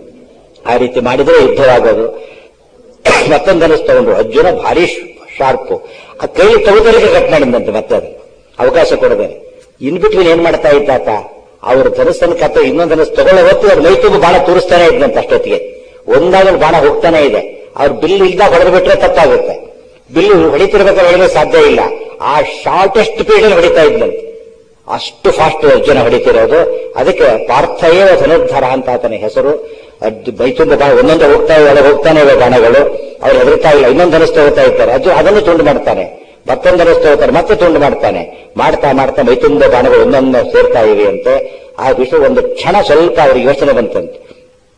ಆ ರೀತಿ ಮಾಡಿದ್ರೆ ಯುದ್ಧವಾಗೋದು ಮತ್ತೊಂದು ಧನಸ್ ತಗೊಂಡ್ರು ಅರ್ಜುನ ಭಾರಿ ಶಾರ್ಪು ಆ ಕೈ ತಗೋದರಿಗೆ ಕಟ್ ಮಾಡಿದಂತೆ ಮತ್ತೆ ಅದು ಅವಕಾಶ ಕೊಡದೇನೆ ಇನ್ ಬಿಟ್ವೀನ್ ಏನ್ ಮಾಡ್ತಾ ಇದ್ದಾತ ಅವ್ರ ಧನಸ್ಸನ್ನು ಕತ್ತ ಇನ್ನೊಂದು ಧನಸ್ ತಗೊಳ್ಳೋ ಹೊತ್ತು ಅವ್ರ ಮೈ ತುಂಬ ಬಾಣ ತೋರಿಸ್ತಾನೆ ಇದ್ದಂತೆ ಅಷ್ಟೊತ್ತಿಗೆ ಒಂದಾಗಲೂ ಬಾಣ ಹೋಗ್ತಾನೆ ಇದೆ ಅವ್ರ ಬಿಲ್ ಇಲ್ದ ಹೊಡೆದು ಬಿಟ್ರೆ ತಪ್ಪಾಗುತ್ತೆ ಬಿಲ್ಲು ಹೊಡಿತಿರ್ಬೇಕಾದ್ರೆ ಹೊಡೆದ್ರೆ ಸಾಧ್ಯ ಇಲ್ಲ ಆ ಶಾರ್ಟೆಸ್ಟ್ ಪೀರಿಯಡ್ ಹೊಡಿತಾ ಇದ್ದಂತೆ ಅಷ್ಟು ಫಾಸ್ಟ್ ಅರ್ಜುನ ಹೊಡಿತಿರೋದು ಅದಕ್ಕೆ ಪಾರ್ಥಯೇವ ಧನುರ್ಧರ ಅಂತ ಆತನ ಹೆಸರು ಬೈತುಂಬ ಬಾಣ ಒಂದೊಂದು ಹೋಗ್ತಾ ಇವೆ ಹೋಗ್ತಾನೆ ಇವೆ ಬಾಣಗಳು ಅವ್ರು ಹೆದರ್ತಾ ಇಲ್ಲ ಇನ್ನೊಂದು ಧನಸ್ ತಗೋತಾ ಇರ್ತಾರೆ ಅರ್ಜುನ ಅದನ್ನು ತುಂಡು ಮಾಡ್ತಾನೆ ಮತ್ತೊಂದು ಧನಸ್ ತಗೋತಾರೆ ಮತ್ತೆ ತುಂಡು ಮಾಡ್ತಾನೆ ಮಾಡ್ತಾ ಮಾಡ್ತಾ ಮೈತುಂಬ ಬಾಣಗಳು ಒಂದೊಂದು ಸೇರ್ತಾ ಇವೆ ಅಂತೆ ಆ ವಿಷಯ ಒಂದು ಕ್ಷಣ ಸ್ವಲ್ಪ ಅವ್ರಿಗೆ ಯೋಚನೆ ಬಂತಂತೆ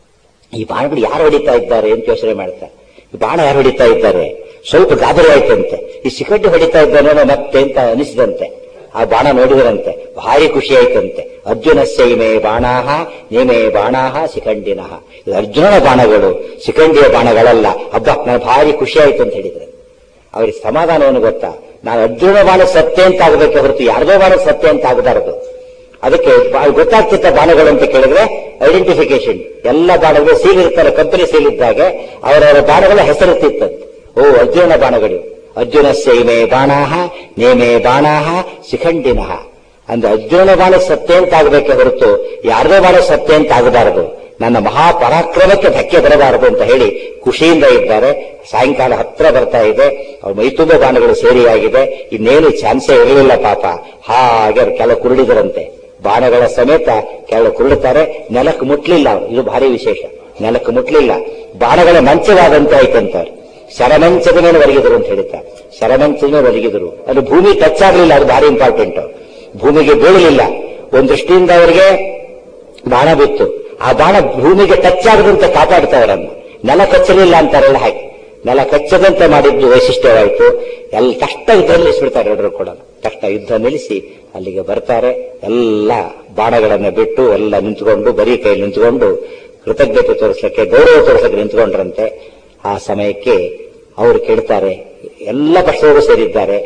ಈ ಬಾಣಗಳು ಯಾರು ಹೊಡಿತಾ ಇದ್ದಾರೆ ಅಂತ ಯೋಚನೆ ಮಾಡ್ತಾರೆ ಈ ಬಾಣ ಯಾರು ಹೊಡಿತಾ ಇದ್ದಾರೆ ಸ್ವಲ್ಪ ಗಾಬರಿ ಆಯ್ತಂತೆ ಈ ಸಿಕಡ್ಡಿ ಹೊಡಿತಾ ಇದ್ದಾನೆ ಮತ್ತೆ ಅಂತ ಅನಿಸಿದಂತೆ ಆ ಬಾಣ ನೋಡಿದರಂತೆ ಭಾರಿ ಖುಷಿ ಆಯ್ತಂತೆ ಅರ್ಜುನಸ್ಯ ಇಮೆ ಬಾಣಾಹ ನೇಮೆ ಬಾಣಾಹ ಶಿಖಂಡಿನಃ ಇದು ಅರ್ಜುನನ ಬಾಣಗಳು ಶಿಖಂಡಿಯ ಬಾಣಗಳಲ್ಲ ಹಬ್ಬ ನಾನು ಭಾರಿ ಖುಷಿ ಆಯ್ತು ಅಂತ ಹೇಳಿದ್ರೆ ಅವ್ರಿಗೆ ಸಮಾಧಾನವನ್ನು ಗೊತ್ತಾ ನಾನು ಅರ್ಜುನ ಬಾಣ ಸತ್ಯ ಅಂತ ಆಗಬೇಕೆ ಹೊರತು ಯಾರ್ದೋ ಬಾಣ ಸತ್ಯ ಅಂತ ಆಗಬಾರದು ಅದಕ್ಕೆ ಬಾ- ಗೊತ್ತಾಗ್ತಿತ್ತ ಬಾಣಗಳು ಅಂತ ಕೇಳಿದ್ರೆ ಐಡೆಂಟಿಫಿಕೇಶನ್ ಎಲ್ಲ ಬಾಣಗಳು ಸೀಲ್ ಇರ್ತಾರೆ ಕಂಪನಿ ಸೀಲ್ ಇದ್ದಾಗೆ ಅವರವರ ಬಾಣಗಳ ಹೆಸರಿರ್ತಿತ್ತಂತೆ ಓ ಅರ್ಜುನ ಬಾಣಗಳು ಅರ್ಜುನ ಸೇಮೆ ಬಾಣಾಹ ನೇಮೆ ಬಾಣಾಹ ಶಿಖಂಡಿನಃ ಅಂದ್ರೆ ಅರ್ಜುನ ಬಾಣ ಸತ್ಯ ಅಂತ ಆಗಬೇಕೆ ಹೊರತು ಯಾರ್ದೋ ಬಾಣ ಸತ್ಯ ಅಂತ ಆಗಬಾರದು ನನ್ನ ಮಹಾಪರಾಕ್ರಮಕ್ಕೆ ಧಕ್ಕೆ ಬರಬಾರದು ಅಂತ ಹೇಳಿ ಖುಷಿಯಿಂದ ಇದ್ದಾರೆ ಸಾಯಂಕಾಲ ಹತ್ರ ಬರ್ತಾ ಇದೆ ಅವ್ರ ಮೈತುಂಬ ಬಾಣಗಳು ಸೇರಿಯಾಗಿದೆ ಇನ್ನೇನು ಚಾನ್ಸೇ ಇರಲಿಲ್ಲ ಪಾಪ ಹಾಗೆ ಅವ್ರು ಕೆಲ ಕುರುಳಿದರಂತೆ ಬಾಣಗಳ ಸಮೇತ ಕೆಳ ಕುರುಳುತ್ತಾರೆ ನೆಲಕ್ಕೆ ಮುಟ್ಲಿಲ್ಲ ಅವ್ರು ಇದು ಭಾರಿ ವಿಶೇಷ ನೆಲಕ್ಕೆ ಮುಟ್ಲಿಲ್ಲ ಬಾಣಗಳ ಮಂಚವಾದಂತೆ ಆಯ್ತಂತವ್ರು ಶರಮಂಚದ ಮೇಲೆ ಒರಗಿದರು ಅಂತ ಹೇಳ್ತಾರೆ ಶರಮಂಚದ ಮೇಲೆ ಒರಗಿದರು ಅದು ಭೂಮಿ ಟಚ್ ಆಗಲಿಲ್ಲ ಅದು ಭಾರಿ ಇಂಪಾರ್ಟೆಂಟ್ ಭೂಮಿಗೆ ಬೀಳಲಿಲ್ಲ ಒಂದು ದೃಷ್ಟಿಯಿಂದ ಅವರಿಗೆ ಬಾಣ ಬಿತ್ತು ಆ ಬಾಣ ಭೂಮಿಗೆ ಟಚ್ ಆಗದಂತೆ ಕಾಪಾಡ್ತಾವ್ರನ್ನ ನೆಲ ಕಚ್ಚಲಿಲ್ಲ ಅಂತಾರಲ್ಲ ಹಾಗೆ ನೆಲ ಕಚ್ಚದಂತೆ ಮಾಡಿದ್ದು ವೈಶಿಷ್ಟ್ಯವಾಯಿತು ಎಲ್ಲ ಕಷ್ಟ ಯುದ್ಧ ನಿಲ್ಲಿಸ್ಬಿಡ್ತಾರೆ ಎಲ್ಲರೂ ಕೂಡ ಕಷ್ಟ ಯುದ್ಧ ನಿಲ್ಲಿಸಿ ಅಲ್ಲಿಗೆ ಬರ್ತಾರೆ ಎಲ್ಲ ಬಾಣಗಳನ್ನ ಬಿಟ್ಟು ಎಲ್ಲ ನಿಂತ್ಕೊಂಡು ಬರೀ ಕೈ ನಿಂತ್ಕೊಂಡು ಕೃತಜ್ಞತೆ ತೋರಿಸಲಿಕ್ಕೆ ಗೌರವ ತೋರಿಸಲಿಕ್ಕೆ ನಿಂತ್ಕೊಂಡ್ರಂತೆ ಆ ಸಮಯಕ್ಕೆ ಅವರು ಕೇಳ್ತಾರೆ ಎಲ್ಲ ಪಕ್ಷದವರು ಸೇರಿದ್ದಾರೆ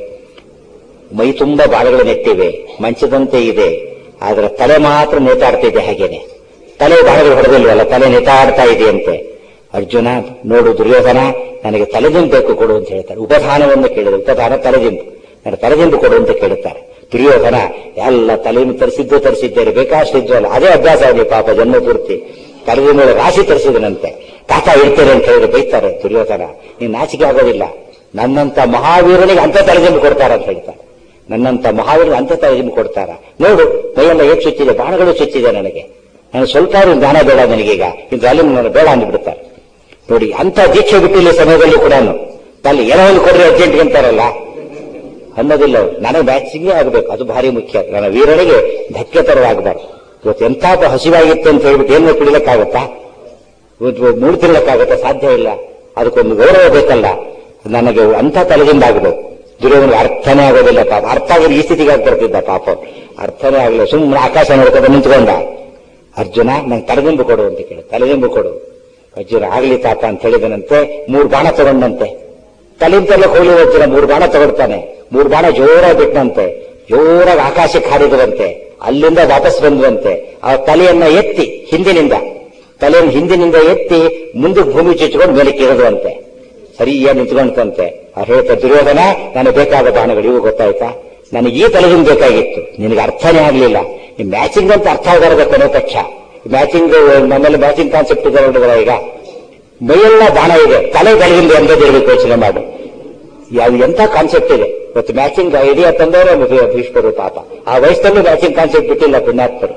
ಮೈ ತುಂಬ ಬಾಣಗಳು ನೆಟ್ಟಿವೆ ಮಂಚದಂತೆ ಇದೆ ಆದ್ರೆ ತಲೆ ಮಾತ್ರ ನೇತಾಡ್ತಿದೆ ಹಾಗೇನೆ ತಲೆ ಬಾಣಗಳು ಹೊಡೆದಿಲ್ವಲ್ಲ ತಲೆ ನೇತಾಡ್ತಾ ಇದೆಯಂತೆ ಅರ್ಜುನ ನೋಡು ದುರ್ಯೋಧನ ನನಗೆ ತಲೆದಿಂಬು ಬೇಕು ಕೊಡು ಅಂತ ಹೇಳ್ತಾರೆ ಉಪಧಾನವನ್ನು ಕೇಳಿದೆ ಉಪಧಾನ ತಲೆದಿಂಬು ನನಗೆ ತಲೆದಿಂಬು ಕೊಡು ಅಂತ ಕೇಳುತ್ತಾರೆ ದುರ್ಯೋಧನ ಎಲ್ಲ ತಲೆಯನ್ನು ತರಿಸಿದ್ದು ತರಿಸಿದ್ದೇನೆ ಬೇಕಾಷ್ಟಿದ್ದು ಅಲ್ಲ ಅದೇ ಅಭ್ಯಾಸ ಆಗಿದೆ ಪಾಪ ಜನ್ಮ ಪೂರ್ತಿ ತಲೆದಿಂಬು ರಾಶಿ ತರಿಸಿದನಂತೆ ತಾತ ಇಡ್ತೇನೆ ಅಂತ ಹೇಳಿದ್ರೆ ಬೈತಾರೆ ದುರ್ಯೋಧನ ನೀನು ನಾಚಿಕೆ ಆಗೋದಿಲ್ಲ ನನ್ನಂತ ಮಹಾವೀರನಿಗೆ ಅಂತ ತಲೆದಿಂಬು ಕೊಡ್ತಾರ ಅಂತ ಹೇಳ್ತಾರೆ ನನ್ನಂತ ಮಹಾವೀರ ಅಂತ ತಲೆದಿಂಬು ಕೊಡ್ತಾರ ನೋಡು ಮೈಯೆಲ್ಲ ಹೇಗೆ ಚುಚ್ಚಿದೆ ಬಾಣಗಳು ಚುಚ್ಚಿದೆ ನನಗೆ ನಾನು ಸ್ವಲ್ಪ ಆದ್ರೂ ದಾನ ಬೇಡ ನನಗೀಗ ಇಂದು ಅಲ್ಲಿ ನಾನು ಬೇಡ ಅಂದ್ಬಿಡ್ತಾರೆ ನೋಡಿ ಅಂತ ದೀಕ್ಷೆ ಬಿಟ್ಟಿಲ್ಲ ಈ ಸಮಯದಲ್ಲಿ ಕೂಡ ಅಲ್ಲಿ ಏನೋ ಒಂದು ಕೊಡ್ರಿ ಅರ್ಜೆಂಟ್ ಅಂತಾರಲ್ಲ ಅನ್ನೋದಿಲ್ಲ ಅವ್ರು. ನನಗೆ ಮ್ಯಾಚಿಂಗೇ ಆಗಬೇಕು ಅದು ಭಾರಿ ಮುಖ್ಯ ನನ್ನ ವೀರನಿಗೆ ಧಕ್ಕೆ ತರವಾಗಬಾರ್ದು ಇವತ್ತು ಎಂಥ ಹಸಿವಾಗಿತ್ತು ಅಂತ ಹೇಳ್ಬಿಟ್ಟು ಏನು ಕುಡಿಲಕ್ಕಾಗತ್ತಾ ಇವತ್ತು ಮೂರು ತಿನ್ನಕ್ಕಾಗತ್ತಾ ಸಾಧ್ಯ ಇಲ್ಲ ಅದಕ್ಕೊಂದು ಗೌರವ ಬೇಕಲ್ಲ ನನಗೆ ಅಂಥ ತಲೆದಿಂದ ಆಗಬೇಕು ದುರ್ಯೋಧನಿಗೆ ಅರ್ಥನೇ ಆಗೋದಿಲ್ಲ ಪಾಪ ಅರ್ಥ ಆಗೋದು ಈ ಸ್ಥಿತಿಗೆ ಆಗಿ ಬರ್ತಿದ್ದ ಪಾಪ ಅರ್ಥನೇ ಆಗಲಿಲ್ಲ ಸುಮ್ಮನೆ ಆಕಾಶ ನೋಡ್ಕೊಂಡು ನಿಂತ್ಕೊಂಡ ಅರ್ಜುನ ನಂಗೆ ತಲೆದಿಂಬು ಕೊಡು ಅಂತ ಕೇಳಿ ತಲೆದಿಂಬು ಕೊಡು ಅರ್ಜುನ ಆಗ್ಲಿ ತಾತ ಅಂತ ಹೇಳಿದನಂತೆ ಮೂರು ಬಾಣ ತಗೊಂಡಂತೆ ತಲೆಂತೆಲ್ಲ ಹೋಗ್ಲಿ ಅರ್ಜುನ ಮೂರು ಬಾಣ ತಗೊಳ್ತಾನೆ ಮೂರು ಬಾಣ ಜೋರಾಗಿ ಬಿಟ್ಟಂತೆ ಜೋರಾಗಿ ಆಕಾಶಕ್ಕೆ ಹಾರಿದವಂತೆ ಅಲ್ಲಿಂದ ವಾಪಸ್ ಬಂದ್ವಂತೆ ಆ ತಲೆಯನ್ನ ಎತ್ತಿ ಹಿಂದಿನಿಂದ ತಲೆಯನ್ನು ಹಿಂದಿನಿಂದ ಎತ್ತಿ ಮುಂದಕ್ಕೆ ಭೂಮಿ ಚುಚ್ಚಿಕೊಂಡು ಮೇಲೆ ಕೇಳಿದ್ವಂತೆ ಸರಿಯಾಗಿ ನಿಂತ್ಕೊಂಡ್ತಂತೆ ಅವ್ರು ಹೇಳ್ತಾ ದುರ್ಯೋಧನ ನನಗೆ ಬೇಕಾದ ಬಾಣಗಳು ಇವು ಗೊತ್ತಾಯ್ತಾ ನನಗೆ ಈ ತಲೆದಿಂದ ಬೇಕಾಗಿತ್ತು ನಿನಗೆ ಅರ್ಥನೇ ಆಗ್ಲಿಲ್ಲ ಈ ಮ್ಯಾಚಿಂಗ್ ಅಂತ ಅರ್ಥ ಆಗಬಾರದು ಕೊನೆ ಪಕ್ಷ ಮ್ಯಾಚಿಂಗ್ ನಮ್ಮಲ್ಲಿ ಮ್ಯಾಚಿಂಗ್ ಕಾನ್ಸೆಪ್ಟ್ ಇದೆ ನೋಡಿದ್ರ ಈಗ ಮೈಯೆಲ್ಲ ಬಾಣ ಇದೆ ತಲೆ ತಲೆಯಿಂದ ಎಂಬುದಿರಬೇಕು ಯೋಚನೆ ಮಾಡು ಯಾವ ಎಂತ ಕಾನ್ಸೆಪ್ಟ್ ಇದೆ ಇವತ್ತು ಮ್ಯಾಚಿಂಗ್ ಐಡಿಯಾ ತಂದವರೇ ಭೀಷ್ಮರು ಪಾಪ ಆ ವಯಸ್ಸಲ್ಲೂ ಮ್ಯಾಚಿಂಗ್ ಕಾನ್ಸೆಪ್ಟ್ ಬಿಟ್ಟಿಲ್ಲ ಪುಣ್ಯಾತ್ಮರು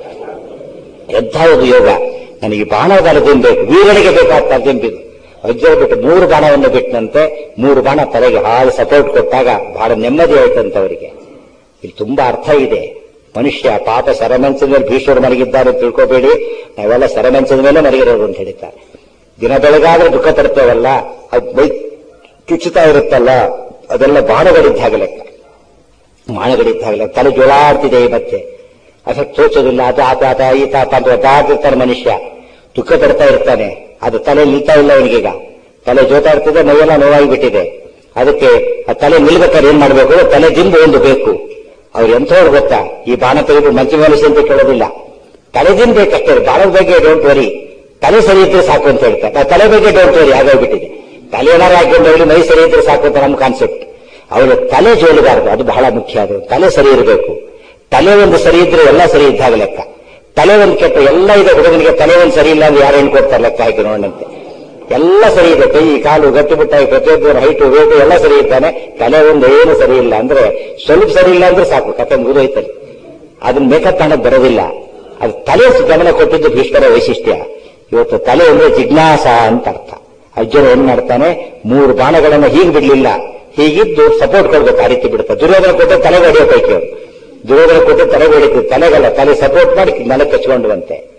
ಎಂಥ ಒಂದು ಯೋಗ ನನಗೆ ಬಾಣ ತಲೆದಿಂಬು ಬೇಕು ವೀರನಿಗೆ ಬೇಕಾದ ತಲೆದಿಂಬಿದು ಅಜ್ಜ ಬಿಟ್ಟು ಮೂರು ಬಾಣವನ್ನು ಬಿಟ್ಟನಂತೆ ಮೂರು ಬಾಣ ತಲೆಗೆ ಹಾಳು ಸಪೋರ್ಟ್ ಕೊಟ್ಟಾಗ ಬಹಳ ನೆಮ್ಮದಿ ಆಯ್ತಂತ ಅವರಿಗೆ ಇಲ್ಲಿ ತುಂಬಾ ಅರ್ಥ ಇದೆ ಮನುಷ್ಯ ಪಾಪ ಸರಮಂಚದ ಮೇಲೆ ಭೀಷ್ಮರು ಮಲಗಿದ್ದಾರೆ ಅಂತ ತಿಳ್ಕೋಬೇಡಿ ನಾವೆಲ್ಲ ಸರಮಂಚದ ಮೇಲೆ ಮಲಗಿರೋದು ಅಂತ ಹೇಳ್ತಾರೆ ದಿನ ಬೆಳಗಾದ್ರೆ ದುಃಖ ತರ್ತೇವಲ್ಲ ಅದು ಬೈ ಚುಚ್ಚುತ್ತಾ ಇರುತ್ತಲ್ಲ ಅದೆಲ್ಲ ಬಾಣಗಳಿದ್ದಾಗ ಲೆಕ್ಕ ಬಾಣಗಳಿದ್ದಾಗ ಲೆಕ್ಕ ತಲೆ ಜೋಳಾಡ್ತಿದೆ ಈ ಮತ್ತೆ ಅದಕ್ಕೆ ತೋಚೋದಿಲ್ಲ ಅದು ಆತ ಆತ ಈ ತಾತ ಅಂತ ಒದ್ದಾಡ್ತಿರ್ತಾನೆ ಮನುಷ್ಯ ದುಃಖ ತರ್ತಾ ಇರ್ತಾನೆ ಅದು ತಲೆ ನಿಲ್ತಾ ಇಲ್ಲ ಅವನಿಗೀಗ ತಲೆ ಜೋತಾಡ್ತಿದೆ ಮೈಯೆಲ್ಲ ನೋವಾಗಿ ಬಿಟ್ಟಿದೆ ಅದಕ್ಕೆ ಆ ತಲೆ ನಿಲ್ಬೇಕಾದ್ರೆ ಏನ್ ಮಾಡ್ಬೇಕು ತಲೆ ದಿಂಬು ಒಂದು ಬೇಕು ಅವ್ರು ಎಂಥವ್ರು ಗೊತ್ತಾ ಈ ಬಾಣ ತೆಗೆದು ಮಂಚ ಮನಸ್ಸು ಅಂತ ಕೇಳೋದಿಲ್ಲ ತಲೆ ದಿಂಬು ಬೇಕಷ್ಟೇ ಬಾಣದ ಬಗ್ಗೆ ಡೋಂಟ್ ವರಿ ತಲೆ ಸರಿ ಇದ್ರೆ ಸಾಕು ಅಂತ ಹೇಳ್ತಾರೆ ಆ ತಲೆ ಬಗ್ಗೆ ಡೋಂಟ್ ವರಿ ಆಗೋಗ್ಬಿಟ್ಟಿದೆ ತಲೆ ಏನಾರು ಹಾಕೊಂಡು ಹೋಗ್ಲಿ ಮೈ ಸರಿ ಇದ್ರೆ ಸಾಕು ಅಂತ ನಮ್ಮ ಕಾನ್ಸೆಪ್ಟ್ ಅವಳು ತಲೆ ಜೋಲಬಾರದು ಅದು ಬಹಳ ಮುಖ್ಯ ಅದು ತಲೆ ಸರಿ ಇರಬೇಕು ತಲೆ ಒಂದು ಸರಿ ಇದ್ರೆ ಎಲ್ಲ ಸರಿ ಇದ್ದಾಗ ಲೆಕ್ಕ ತಲೆ ಒಂದು ಕೆಟ್ಟ ಎಲ್ಲ ಇದೆ ಹುಡುಗನಿಗೆ ತಲೆ ಒಂದು ಸರಿ ಇಲ್ಲ ಅಂದ್ರೆ ಯಾರು ಕೊಡ್ತಾರೆ ಲೆಕ್ಕ ಹಾಕಿ ನೋಡಂತೆ ಎಲ್ಲ ಸರಿ ಇದೆ ಕೈ ಕಾಲು ಗಟ್ಟಿಬಿಟ್ಟಾಗಿ ಪ್ರತಿಯೊಬ್ಬರ ಹೈಟು ವೇಟು ಎಲ್ಲ ಸರಿ ಇದ್ದಾನೆ ತಲೆ ಒಂದು ಏನು ಸರಿ ಇಲ್ಲ ಅಂದ್ರೆ ಸ್ವಲ್ಪ ಸರಿ ಇಲ್ಲ ಅಂದ್ರೆ ಸಾಕು ಕತೆ ಮುಗಿದೋಯ್ತಲ್ಲಿ ಅದನ್ನ ಮೇಕಪ್ ಕಾಣಕ್ ಬರೋದಿಲ್ಲ ಅದು ತಲೆ ಗಮನ ಕೊಟ್ಟಿದ್ದು ಭೀಷ್ಮರ ವೈಶಿಷ್ಟ್ಯ ಇವತ್ತು ತಲೆ ಅಂದ್ರೆ ಜಿಜ್ಞಾಸ ಅಂತ ಅರ್ಥ ಅರ್ಜುನ ಏನ್ ಮಾಡ್ತಾನೆ ಮೂರು ಬಾಣಗಳನ್ನ ಹೀಗೆ ಬಿಡ್ಲಿಲ್ಲ ಹೀಗಿದ್ದು ಸಪೋರ್ಟ್ ಕೊಡ್ಬೇಕು ಆ ರೀತಿ ಬಿಡುತ್ತೆ ದುರ್ಯೋಧನ ಕೊಟ್ಟರೆ ತಲೆಗೆ ಹೊಡೆಯೋ ಪೈಕಿ ಅವರು ದುರ್ಯೋಧನ ಕೊಟ್ಟರೆ ತಲೆಗೆ ಹೊಡಿತು ತಲೆಗಲ್ಲ ತಲೆ ಸಪೋರ್ಟ್ ಮಾಡಿ ನೆಲಕ್ಕೆ ಕಚ್ಕೊಂಡುವಂತೆ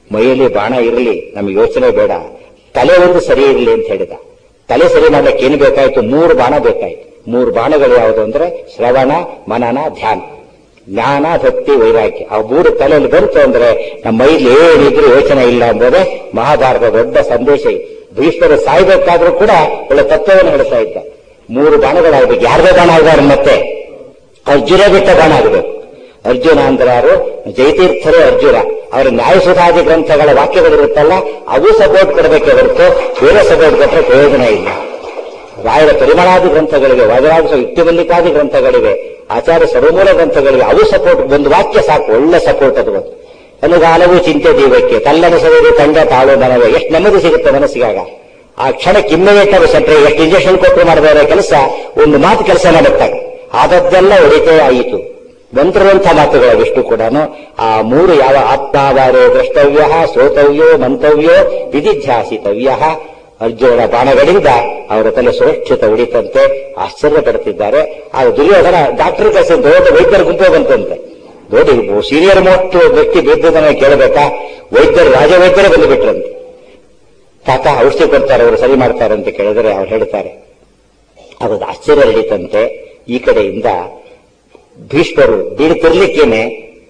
ಮೈಯಲ್ಲಿ ಬಾಣ ಇರಲಿ ನಮಗೆ ಯೋಚನೆ ಬೇಡ ತಲೆ ಒಂದು ಸರಿ ಇರಲಿ ಅಂತ ಹೇಳಿದ ತಲೆ ಸರಿ ಮಾಡ್ಲಿಕ್ಕೆ ಏನು ಬೇಕಾಯ್ತು ಮೂರು ಬಾಣ ಬೇಕಾಯ್ತು ಮೂರು ಬಾಣಗಳು ಯಾವುದು ಅಂದ್ರೆ ಶ್ರವಣ ಮನನ ಧ್ಯಾನ ಜ್ಞಾನ ಭಕ್ತಿ ವೈರಾಗ್ಯ ಆ ಮೂರು ತಲೆಯಲ್ಲಿ ಬಂತು ಅಂದ್ರೆ ನಮ್ಮ ಮೈಲಿ ಏನಿದ್ರು ಯೋಚನೆ ಇಲ್ಲ ಎಂಬುದೇ ಮಹಾಭಾರತ ದೊಡ್ಡ ಸಂದೇಶ ಇದೆ. ಭೀಷ್ಮರು ಸಾಯ್ಬೇಕಾದ್ರೂ ಕೂಡ ಒಳ್ಳೆ ತತ್ವವನ್ನು ಹೇಳ್ತಾ ಇದ್ದ ಮೂರು ಬಾಣಗಳಾಗಬೇಕು ಯಾರ್ದೇ ಬಾಣ ಆಗಿದ್ದಾರೆ ಮತ್ತೆ ಅರ್ಜುನ ಬಿಟ್ಟ ಬಾಣ ಆಗಬೇಕು ಅರ್ಜುನ ಅಂದ್ರೆ ಯಾರು ಜಯತೀರ್ಥರೇ ಅರ್ಜುನ ಅವರ ನ್ಯಾಯಸುಧಾದಿ ಗ್ರಂಥಗಳ ವಾಕ್ಯಗಳಿರುತ್ತಲ್ಲ ಅವು ಸಪೋರ್ಟ್ ಕೊಡಬೇಕೆ ಹೊರತು ಬೇರೆ ಸಪೋರ್ಟ್ ಕೊಟ್ಟರೆ ಪ್ರಯೋಜನ ಇಲ್ಲ ರಾಯರ ಪರಿಮಳಾದಿ ಗ್ರಂಥಗಳಿವೆ ವಜರಾಜ ಯುಕ್ತಿಮಲ್ಲಿಕಾದಿ ಗ್ರಂಥಗಳಿವೆ ಆಚಾರ್ಯ ಸರ್ವಮೂಲ ಗ್ರಂಥಗಳಿವೆ ಅವು ಸಪೋರ್ಟ್ ಒಂದು ವಾಕ್ಯ ಸಾಕು ಒಳ್ಳೆ ಸಪೋರ್ಟ್ ಅದು ಒಂದು ಅನುಗಾಲವು ಚಿಂತೆ ದೀವಕ್ಕೆ ತಲ್ಲನಿಸದೆ ತಂಡ ತಾಳು ನನಗೆ ಎಷ್ಟು ನೆಮ್ಮದಿ ಸಿಗುತ್ತೆ ಮನಸ್ಸಿಗಾಗ ಆ ಕ್ಷಣಕ್ಕೆ ಇಮ್ಮಿಡಿಯೇಟ್ ಆಗಿ ಸೆಂಟ್ರೆ ಎಷ್ಟು ಇಂಜೆಕ್ಷನ್ ಕೊಟ್ಟು ಮಾಡಬೇಡ ಕೆಲಸ ಒಂದು ಮಾತು ಕೆಲಸ ಮಾಡುತ್ತಾಗ ಆದದ್ದೆಲ್ಲ ಒಳಿತೇ ಆಯಿತು ಮಂತ್ರದಂಥ ಮಾತುಗಳು ಅವಿಷ್ಟು ಕೂಡ ಆ ಮೂರು ಯಾವ ಆತ್ಮಾವಾರೇ ದ್ರಷ್ಟವ್ಯ ಸೋತವ್ಯೋ ಮಂತವ್ಯೋ ವಿಧಿಧ್ಯಾಸಿತವ್ಯ ಅರ್ಜುನನ ಬಾಣಗಳಿಂದ ಅವರ ತಲೆ ಸುರಕ್ಷಿತ ಉಳಿತಂತೆ ಆಶ್ಚರ್ಯ ಪಡುತ್ತಿದ್ದಾರೆ ಆ ದುರ್ಯೋಧನ ಡಾಕ್ಟರ್ ಕಳಿಸಿ ದೊಡ್ಡ ವೈದ್ಯರ ಗುಂಪೇ ಬಂತಂತೆ ನೋಡಿ ಸೀನಿಯರ್ ಮೋಸ್ಟ್ ವ್ಯಕ್ತಿ ಬಿದ್ದದನ್ನ ಕೇಳಬೇಕಾ ವೈದ್ಯರು ರಾಜವೈದ್ಯರೇ ಬಂದುಬಿಟ್ರಂತೆ ತಾತ ಔಷಧಿ ಕೊಡ್ತಾರೆ ಅವರು ಸರಿ ಮಾಡ್ತಾರೆ ಅಂತ ಕೇಳಿದರೆ ಅವ್ರು ಹೇಳ್ತಾರೆ ಅದು ಆಶ್ಚರ್ಯ ನಡೀತಂತೆ ಈ ಕಡೆಯಿಂದ ಭೀಷ್ಮರು ಬೀಳ್ತಿರ್ಲಿಕ್ಕೇನೆ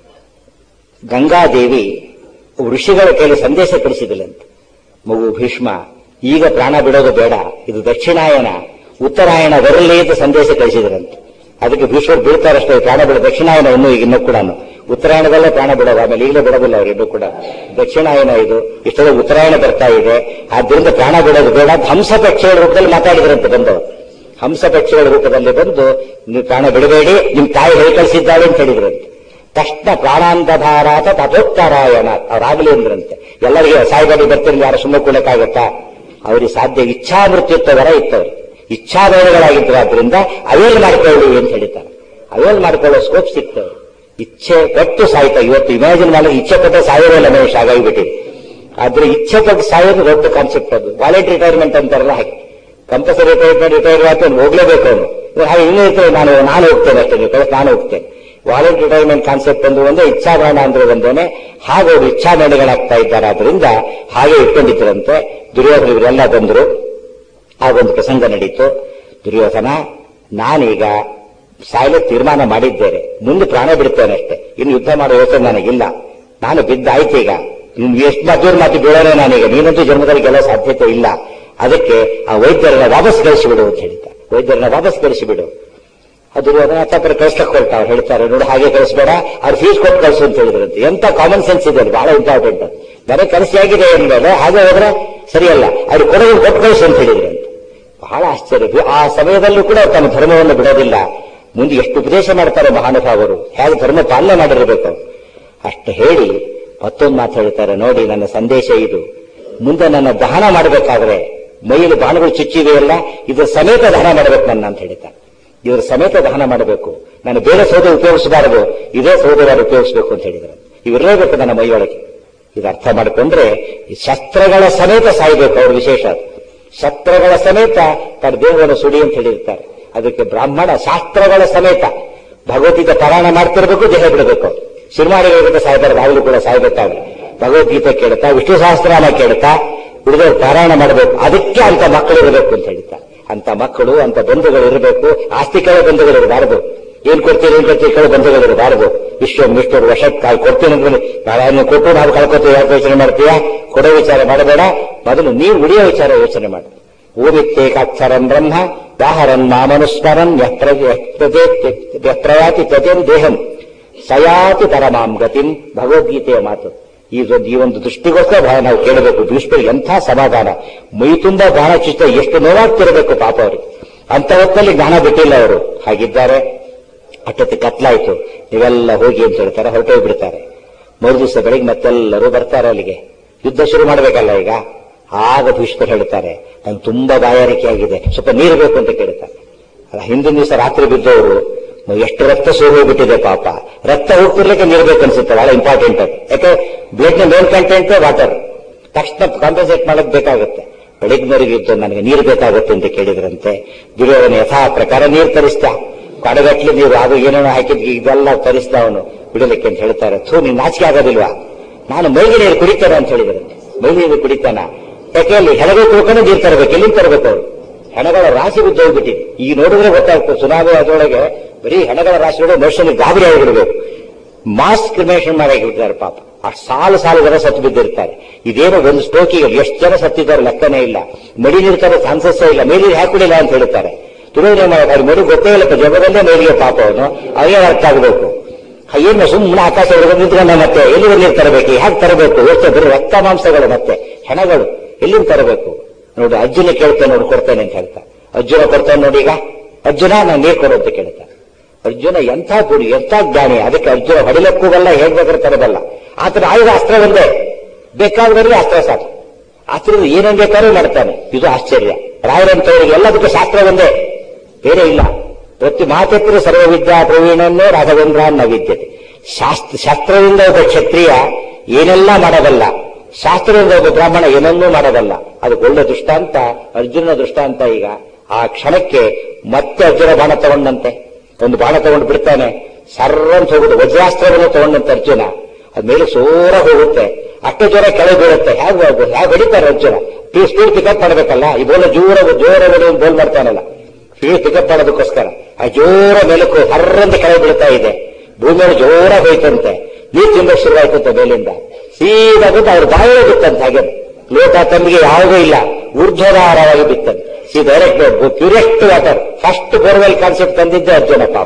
ಗಂಗಾದೇವಿ ಋಷಿಗಳ ಕೈಲಿ ಸಂದೇಶ ಕಳಿಸಿದಳಂತೆ ಮಗು ಭೀಷ್ಮ ಈಗ ಪ್ರಾಣ ಬಿಡೋದು ಬೇಡ ಇದು ದಕ್ಷಿಣಾಯನ ಉತ್ತರಾಯಣ ಬರಲಿ ಅಂತ ಸಂದೇಶ ಕಳಿಸಿದ್ರಂತೆ ಅದಕ್ಕೆ ಭೀಷ್ಮರು ಬೀಳ್ತಾರಷ್ಟೇ ಪ್ರಾಣ ಬಿಡ ದಕ್ಷಿಣಾಯನ ಇನ್ನೂ ಈಗ ಇನ್ನೂ ಕೂಡ ಉತ್ತರಾಯಣದಲ್ಲೇ ಪ್ರಾಣ ಬಿಡೋದು ಆಮೇಲೆ ಈಗಲೇ ಬಿಡೋದಿಲ್ಲ ಅವರು ಇನ್ನೂ ಕೂಡ ದಕ್ಷಿಣಾಯನ ಇದು ಇಷ್ಟೊಂದು ಉತ್ತರಾಯಣ ಬರ್ತಾ ಇದೆ ಆದ್ದರಿಂದ ಪ್ರಾಣ ಬಿಡೋದು ಬೇಡ ಅಂತ ಹಂಸ ಪಕ್ಷಿಗಳ ರೂಪದಲ್ಲಿ ಮಾತಾಡಿದ್ರಂತೆ ಬಂದವರು ಹಂಸ ಪಕ್ಷಿಗಳ ರೂಪದಲ್ಲಿ ಬಂದು ನೀವು ಪ್ರಾಣ ಬಿಡಬೇಡಿ ನಿಮ್ ತಾಯಿ ಹೇಳಿ ಕಳಿಸಿದ್ದಾಳೆ ಅಂತ ಹೇಳಿದ್ರಂತೆ ತಕ್ಷಣ ಪ್ರಾಣಾಂತಧಾರಾತ ತಥೋತ್ತರಾಯಣ ಅವರಾಗಲಿ ಅಂದ್ರಂತೆ ಎಲ್ಲರಿಗೆ ಸಾಯಿಬಾಬಿ ಬರ್ತಿರಲಿ ಯಾರು ಸುಮ್ಮನೆ ಕೂಡಕ್ಕಾಗತ್ತಾ ಅವ್ರಿಗೆ ಸಾಧ್ಯ ಇಚ್ಛಾ ಮೃತ್ಯುತ್ವ ವರ ಇತ್ತವ್ರು ಇಚ್ಛಾಭಯಗಳಾಗಿದ್ರು ಆದ್ರಿಂದ ಅವೇಲ್ ಮಾಡ್ಕೊಳ್ಳಿ ಅಂತ ಹೇಳ್ತಾರೆ ಅವೇಲ್ ಮಾಡ್ಕೊಳ್ಳೋ ಸ್ಕೋಪ್ ಸಿಗ್ತವೆ ಇಚ್ಛೆ ಪಟ್ಟು ಸಾಯ್ತಾ ಇವತ್ತು ಇಮ್ಯಾಜಿನ್ ಮಾಡಿ ಇಚ್ಛೆ ಪಟ್ಟೆ ಸಾಯೋದಿಲ್ಲ ಮನುಷ್ಯ ಹಾಗಾಗಿಬಿಟ್ಟಿದೆ ಆದ್ರೆ ಇಚ್ಛೆ ಪಟ್ಟು ಸಾಯೋದು ದೊಡ್ಡ ಕಾನ್ಸೆಪ್ಟ್ ಅದು ವಾಲೆಂಟ್ ರಿಟೈರ್ಮೆಂಟ್ ಅಂತಾರಲ್ಲ ಹಾಗೆ ಕಂಪಲ್ಸರಿ ರಿಟೈರ್ಮೆಂಟ್ ರಿಟೈರ್ ಆಯ್ತು ಹೋಗ್ಲೇಬೇಕು ಅವನು ಹಾಗೆ ಇನ್ನೂ ಇರ್ತದೆ ನಾನು ನಾನು ಹೋಗ್ತೇನೆ ಅಷ್ಟೇ ನೀವು ಕಳಿಸ್ ನಾನು ಹೋಗ್ತೇನೆ ವಾಲೆಂಟ್ ರಿಟೈರ್ಮೆಂಟ್ ಕಾನ್ಸೆಪ್ಟ್ ಒಂದು ಒಂದೇ ಇಚ್ಛಾಭರಣ ಅಂದ್ರೆ ಒಂದೇನೆ ಹಾಗೆ ಅವರು ಇಚ್ಛಾ ಮೇಳೆಗಳಾಗ್ತಾ ಇದ್ದಾರೆ ಆದ್ರಿಂದ ಹಾಗೆ ಇಟ್ಕೊಂಡಿದ್ದರಂತೆ ದುರ್ಯೋಧನ ಇವರೆಲ್ಲ ಬಂದರು ಆಗೊಂದು ಪ್ರಸಂಗ ನಡೀತು ದುರ್ಯೋಧನ ನಾನೀಗ ಸಾಯಲು ತೀರ್ಮಾನ ಮಾಡಿದ್ದೇನೆ ಮುಂದೆ ಪ್ರಾಣ ಬಿಡ್ತೇನೆ ಅಷ್ಟೇ ಇನ್ನು ಯುದ್ಧ ಮಾಡೋ ಯೋಚನೆ ನನಗಿಲ್ಲ ನಾನು ಬಿದ್ದಾಯ್ತು ಈಗ ನಿನ್ ಎಷ್ಟು ಮದ್ದೂರು ಮಾತು ಬೀಳೋಣ ನಾನೀಗ ನೀನಂತೂ ಜನ್ಮದಲ್ಲಿ ಗೆಲ್ಲೋ ಸಾಧ್ಯತೆ ಇಲ್ಲ ಅದಕ್ಕೆ ಆ ವೈದ್ಯರನ್ನ ವಾಪಸ್ ಕಳಿಸಿಬಿಡು ಅಂತ ಹೇಳ್ತಾರೆ ವೈದ್ಯರನ್ನ ವಾಪಸ್ ಕಳಿಸಿಬಿಡು ಅದು ಹತ್ತಾಪರ ಕಳಿಸ್ಲಕ್ಕೆ ಹೊರಟ ಅವ್ರು ಹೇಳ್ತಾರೆ ನೋಡಿ ಹಾಗೆ ಕಳಿಸ್ಬೇಡ ಅವ್ರು ಫೀಸ್ ಕೊಟ್ಟು ಕಳಿಸು ಅಂತ ಹೇಳಿದ್ರಂತೆ ಎಂತ ಕಾಮನ್ ಸೆನ್ಸ್ ಇದೆ ಅದು ಬಹಳ ಇಂಪಾರ್ಟೆಂಟ್ ನನಗೆ ಕಳಿಸಿ ಆಗಿದೆ ಅಂದ್ಮೇಲೆ ಹಾಗೆ ಹೋದ್ರೆ ಸರಿಯಲ್ಲ ಅವ್ರು ಕೊಡೋದು ಕೊಟ್ಟು ಕಳಿಸು ಅಂತ ಹೇಳಿದ್ರಂತೆ ಬಹಳ ಆಶ್ಚರ್ಯ ಆ ಸಮಯದಲ್ಲೂ ಕೂಡ ಅವ್ರು ತಮ್ಮ ಧರ್ಮವನ್ನು ಬಿಡೋದಿಲ್ಲ ಮುಂದೆ ಎಷ್ಟು ಉಪದೇಶ ಮಾಡ್ತಾರೆ ಮಹಾನುಭಾವರು ಹೇಗೆ ಧರ್ಮ ಪಾಲನೆ ಮಾಡಿರಬೇಕು ಅವ್ರು. ಅಷ್ಟು ಹೇಳಿ ಮತ್ತೊಂದು ಮಾತು ಹೇಳ್ತಾರೆ ನೋಡಿ ನನ್ನ ಸಂದೇಶ ಇದು ಮುಂದೆ ನನ್ನ ದಹನ ಮಾಡಬೇಕಾದ್ರೆ ಮೈಯಲ್ಲಿ ಬಾಣಗಳು ಚುಚ್ಚಿವೆಯಲ್ಲ ಇದರ ಸಮೇತ ದಹನ ಮಾಡಬೇಕು ನನ್ನ ಅಂತ ಹೇಳ್ತಾರೆ ಇದರ ಸಮೇತ ದಹನ ಮಾಡಬೇಕು ನಾನು ಬೇರೆ ಸೌದೆ ಉಪಯೋಗಿಸಬಾರದು ಇದೇ ಸೌದೆಗಳನ್ನು ಉಪಯೋಗಿಸಬೇಕು ಅಂತ ಹೇಳಿದ್ದಾರೆ ಇವಿರಲೇಬೇಕು ನನ್ನ ಮೈಯೊಳಗೆ ಇದು ಅರ್ಥ ಮಾಡಿಕೊಂಡ್ರೆ ಈ ಶಸ್ತ್ರಗಳ ಸಮೇತ ಸಾಯ್ಬೇಕು ಅವ್ರ ವಿಶೇಷ ಅದು. ಶಸ್ತ್ರಗಳ ಸಮೇತ ತನ್ನ ದೇಹವನ್ನು ಸುಡಿ ಅಂತ ಹೇಳಿರ್ತಾರೆ ಅದಕ್ಕೆ ಬ್ರಾಹ್ಮಣ ಶಾಸ್ತ್ರಗಳ ಸಮೇತ ಭಗವದ್ಗೀತೆ ಪಾರಾಯಣ ಮಾಡ್ತಿರ್ಬೇಕು ದೇಹ ಬಿಡಬೇಕು ಸಿನಿಮಾಡಿಗಳಿಗೆ ಸಾಯ್ಬಾರ್ದು ಆಗಲೂ ಕೂಡ ಸಾಯ್ಬೇಕಾದ್ರೆ ಭಗವದ್ಗೀತೆ ಕೇಳ್ತಾ ವಿಷ್ಣು ಸಹಸ್ರನಾಮ ಕೇಳ್ತಾ ಹುಡುಗರು ಪಾರಾಯಣ ಮಾಡಬೇಕು ಅದಕ್ಕೆ ಅಂತ ಮಕ್ಕಳು ಇರಬೇಕು ಅಂತ ಹೇಳ್ತಾರೆ ಅಂತ ಮಕ್ಕಳು ಅಂತ ಬಂಧುಗಳು ಇರಬೇಕು ಆಸ್ತಿಕರ ಬಂಧುಗಳು ಇರಬಾರದು ಏನ್ ಕೊಡ್ತೀರಿ ಏನ್ ಕೊಡ್ತೀರಿ ಕೇಳೋ ಬಂಧುಗಳು ಇರಬಾರದು ವಿಶ್ವ ಮಿಸ್ಟರ್ ವಶಕ್ಕೆ ಕಾಲ್ ಕೊಡ್ತೀನಿ ಅಂದ್ರೆ ನಾರಾಯಣ ಕೊಟ್ಟು ನಾವು ಕಳ್ಕೊತೀವಿ ಯಾಕೆ ಯೋಚನೆ ಮಾಡ್ತೀಯಾ ಕೊಡೋ ವಿಚಾರ ಮಾಡಬೇಡ ಮೊದಲು ನೀರು ಉಳಿಯೋ ವಿಚಾರ ಯೋಚನೆ ಮಾಡು ಓದಿತ್ತೇಕಾಕ್ಷರಂ ಬ್ರಹ್ಮ ದಾಹರನ್ ಮಾಮನುಸ್ಮರನ್ ಯತ್ರಯಾತಿ ತ್ಯಜನ್ ದೇಹಂ ಸಯಾತಿ ಪರಮಾಂ ಗತಿಂ ಭಗವದ್ಗೀತೆಯ ಮಾತು ಈ ಒಂದು ಈ ಒಂದು ದೃಷ್ಟಿಗೋಸ್ಕರ ಬಹಳ ನಾವು ಕೇಳಬೇಕು ದುಷ್ಪರಿ ಎಂಥ ಸಮಾಧಾನ ಮೈ ತುಂಬ ಗಾಣ ಚಿತ್ತ ಎಷ್ಟು ನೋವಾಗ್ತಿರಬೇಕು ಪಾಪ ಅವರಿಗೆ ಅಂತ ಹೊತ್ತಲ್ಲಿ ಜ್ಞಾನ ಬಿಟ್ಟಿಲ್ಲ ಅವರು ಹಾಗಿದ್ದಾರೆ ಅಟ್ಟಕ್ಕೆ ಕತ್ಲಾಯ್ತು ನೀವೆಲ್ಲ ಹೋಗಿ ಅಂತ ಹೇಳ್ತಾರೆ ಹೊರಟೋಗ್ಬಿಡ್ತಾರೆ ಮರು ದಿವಸ ಬೆಳಿಗ್ಗೆ ಮತ್ತೆಲ್ಲರೂ ಬರ್ತಾರೆ ಅಲ್ಲಿಗೆ ಯುದ್ಧ ಶುರು ಮಾಡಬೇಕಲ್ಲ ಈಗ ಆಗ ಭೀಷ್ಮರು ಹೇಳ್ತಾರೆ ನಂಗೆ ತುಂಬಾ ಬಾಯಾರಿಕೆ ಆಗಿದೆ ಸ್ವಲ್ಪ ನೀರು ಬೇಕು ಅಂತ ಕೇಳ್ತಾರೆ ಅಲ್ಲ ಹಿಂದಿನ ದಿವಸ ರಾತ್ರಿ ಬಿದ್ದವರು ಎಷ್ಟು ರಕ್ತ ಹೋಗ್ಬಿಟ್ಟಿದೆ ಪಾಪ ರಕ್ತ ಹೋಗ್ತಿರ್ಲಿಕ್ಕೆ ನೀರು ಬೇಕು ಅನ್ಸುತ್ತೆ ಬಹಳ ಇಂಪಾರ್ಟೆಂಟ್ ಅದು ಯಾಕೆ ಬ್ಲಡ್ ನ ಮೇನ್ ಕಂಟೆಂಟ್ ವಾಟರ್ ತಕ್ಷಣ ಕಾಂಪನ್ಸೇಟ್ ಮಾಡಕ್ ಬೇಕಾಗುತ್ತೆ ಬೆಳಗ್ನವರಿಗೆ ಇದ್ದು ನನಗೆ ನೀರು ಬೇಕಾಗುತ್ತೆ ಅಂತ ಕೇಳಿದ್ರಂತೆ ದುರ್ಯೋಧನ ಯಥಾ ಪ್ರಕಾರ ನೀರು ತರಿಸ್ದ ಕಡಗಟ್ಲಿ ನೀರು ಅದು ಏನೇನೋ ಹಾಕಿದ್ವಿ ಇದೆಲ್ಲ ತರಿಸ್ದ ಅವನು ಬಿಡಲಿಕ್ಕೆ ಅಂತ ಹೇಳ್ತಾರೆ ಥೂ ನೀನ್ ನಾಚಿಕೆ ಆಗೋದಿಲ್ವಾ ನಾನು ಮೈಗೆ ನೀರು ಕುಡಿತೇನೆ ಅಂತ ಹೇಳಿದ್ರು ಮೈಗೆ ನೀರು ಕುಡಿತಾನ ಯಾಕೆ ಅಲ್ಲಿ ಹೆಣಗಳು ತಿಳ್ಕೊಂಡು ನೀರು ತರಬೇಕು ಎಲ್ಲಿಂದ ತರಬೇಕು ಅವರು ಹೆಣಗಳ ರಾಶಿ ಬಿದ್ದು ಹೋಗ್ಬಿಟ್ಟಿದೆ ಈಗ ನೋಡಿದ್ರೆ ಗೊತ್ತಾಗ್ತದೆ ಸುನಾಮಿ ಅದರೊಳಗೆ ಬರೀ ಹೆಣಗಳ ರಾಶಿಯೊಳಗೆ ಮನುಷ್ಯನಿಗೆ ಗಾಬರಿ ಆಗಿಬಿಡಬೇಕು ಮಾಸ್ ಕ್ರಿಮೇಷನ್ ಮಾಡಾಗಿಬಿಟ್ಟಿದ್ದಾರೆ ಪಾಪ ಅಷ್ಟು ಸಾಲು ಸಾಲು ಜನ ಸತ್ತು ಬಿದ್ದಿರ್ತಾರೆ ಇದೇನೋ ಒಂದು ಸ್ಟೋಕಿಗೆ ಎಷ್ಟು ಜನ ಸತ್ತಿದ್ದಾರೆ ಲೆಕ್ಕನೇ ಇಲ್ಲ ಮಡಿ ನೀರು ತರ ಚಾನ್ಸಸ್ಸೇ ಇಲ್ಲ ಮೇಲಿಗೆ ಹಾಕಿಬಿಡಿಲ್ಲ ಅಂತ ಹೇಳ್ತಾರೆ ತುಳಿದ್ರೆ ಮಾಡಿ ಮಡಿ ಗೊತ್ತೇ ಇಲ್ಲ ಜಗದಲ್ಲೇ ಮೇಲಿಗೆ ಪಾಪ ಅವನು ಅವೇ ಅರ್ಥ ಆಗಬೇಕು ಏನು ಸುಮ್ಮನೆ ಆಕಾಶ ಹೊರಗೆ ನಿಂತ್ಕೊಂಡ ಮತ್ತೆ ಎಲ್ಲಿಂದ ನೀರು ತರಬೇಕು ಹೇಗೆ ತರಬೇಕು ಎಷ್ಟು ಬರೀ ರಕ್ತ ಮಾಂಸಗಳು ಮತ್ತೆ ಹೆಣಗಳು ಎಲ್ಲಿಂದ ತರಬೇಕು ನೋಡಿ ಅಜ್ಜನ ಕೇಳ್ತೇನೆ ನೋಡಿ ಕೊಡ್ತೇನೆ ಅಂತ ಹೇಳ್ತಾ ಅರ್ಜುನ ಕೊಡ್ತೇನೆ ನೋಡಿ ಈಗ ಅರ್ಜುನ ನಾನು ನೀರು ಕೊಡು ಅಂತ ಕೇಳ್ತಾನೆ ಅರ್ಜುನ ಎಂಥ ಗುಡಿ ಎಂಥ ಜ್ಞಾನಿ ಅದಕ್ಕೆ ಅರ್ಜುನ ಹೊಡಿಲಕ್ಕೂ ಬಲ್ಲ ಹೇಳ್ಬೇಕಾದ್ರೆ ತರಬಲ್ಲ ಆತನ ಆಯುಧ ಅಸ್ತ್ರ ಒಂದೇ ಬೇಕಾದವರಿಗೆ ಅಸ್ತ್ರ ಸಾಕು ಅಸ್ತ್ರದ ಏನೇನ್ ಬೇಕಾದ್ರೂ ಮಾಡ್ತಾನೆ ಇದು ಆಶ್ಚರ್ಯ ರಾಯರಂತವರಿಗೆ ಎಲ್ಲದಕ್ಕೂ ಶಾಸ್ತ್ರ ಒಂದೇ ಬೇರೆ ಇಲ್ಲ ಪ್ರತಿ ಮಾತೆತ್ತಿರ ಸರ್ವವಿದ್ಯಾ ಪ್ರವೀಣನ್ನು ರಾಘವೇಂದ್ರ ನ ವಿದ್ಯತೆ ಶಾಸ್ತ್ರ ಶಾಸ್ತ್ರದಿಂದ ಒಬ್ಬ ಕ್ಷತ್ರಿಯ ಏನೆಲ್ಲ ಮಾಡಬಲ್ಲ ಶಾಸ್ತ್ರದಿಂದ ಒಬ್ಬ ಬ್ರಾಹ್ಮಣ ಏನನ್ನೂ ಮಾಡಬಲ್ಲ ಅದಕ್ಕೆ ಒಳ್ಳೆ ದೃಷ್ಟಾಂತ ಅರ್ಜುನ ದೃಷ್ಟಾಂತ ಈಗ ಆ ಕ್ಷಣಕ್ಕೆ ಮತ್ತೆ ಅರ್ಜುನ ಬಾಣ ತಗೊಂಡಂತೆ ಒಂದು ಬಾಣ ತಗೊಂಡು ಬಿಡ್ತಾನೆ ಸರ್ರಂತ ಹೋಗುದು ವಜ್ರಾಸ್ತ್ರವನ್ನು ತಗೊಂಡಂತೆ ಅರ್ಜುನ ಅದ್ ಮೇಲೆ ಸೋರ ಹೋಗುತ್ತೆ ಅಷ್ಟು ಜೋರ ಕೆಳಗೆ ಬೀಳುತ್ತೆ ಹೇಗೆ ಹೇಗೆ ಹೊಡಿತಾರೆ ಅರ್ಜುನ ಸ್ಪೀಡ್ ಪಿಕಪ್ ಮಾಡಬೇಕಲ್ಲ ಈ ಬೋಲ್ ಜೋರ ಜೋರ ಬೋಲ್ ಮಾಡ್ತಾನಲ್ಲ ಸ್ಪೀಡ್ ಪಿಕಪ್ ಮಾಡೋದಕ್ಕೋಸ್ಕರ ಆ ಜೋರ ಮೇಲಕ್ಕೂ ಹರ್ರಂತ ಕೆಳಗೆ ಬೀಳ್ತಾ ಇದೆ ಭೂಮಿಯಲ್ಲಿ ಜೋರ ಹೋಯ್ತಂತೆ ನೀರು ತಿಂಬಕ್ಕೆ ಶುರುವಾಯ್ತಂತೆ ಮೇಲಿಂದ ಸೀದಾ ಬಿದ್ದು ಅವ್ರ ಬಾಯಿಗೆ ಬಿತ್ತಂತೆ ಹಾಗೆ ಲೋಟ ತಂಬಿಗೆ ಯಾವುದೂ ಇಲ್ಲ ಊರ್ಧ್ವಧಾರವಾಗಿ ಬಿತ್ತಂತೆ see direct purest water first borewell concept ತಂದಿದ್ದೆ ಅರ್ಜುನ ಪಾಪ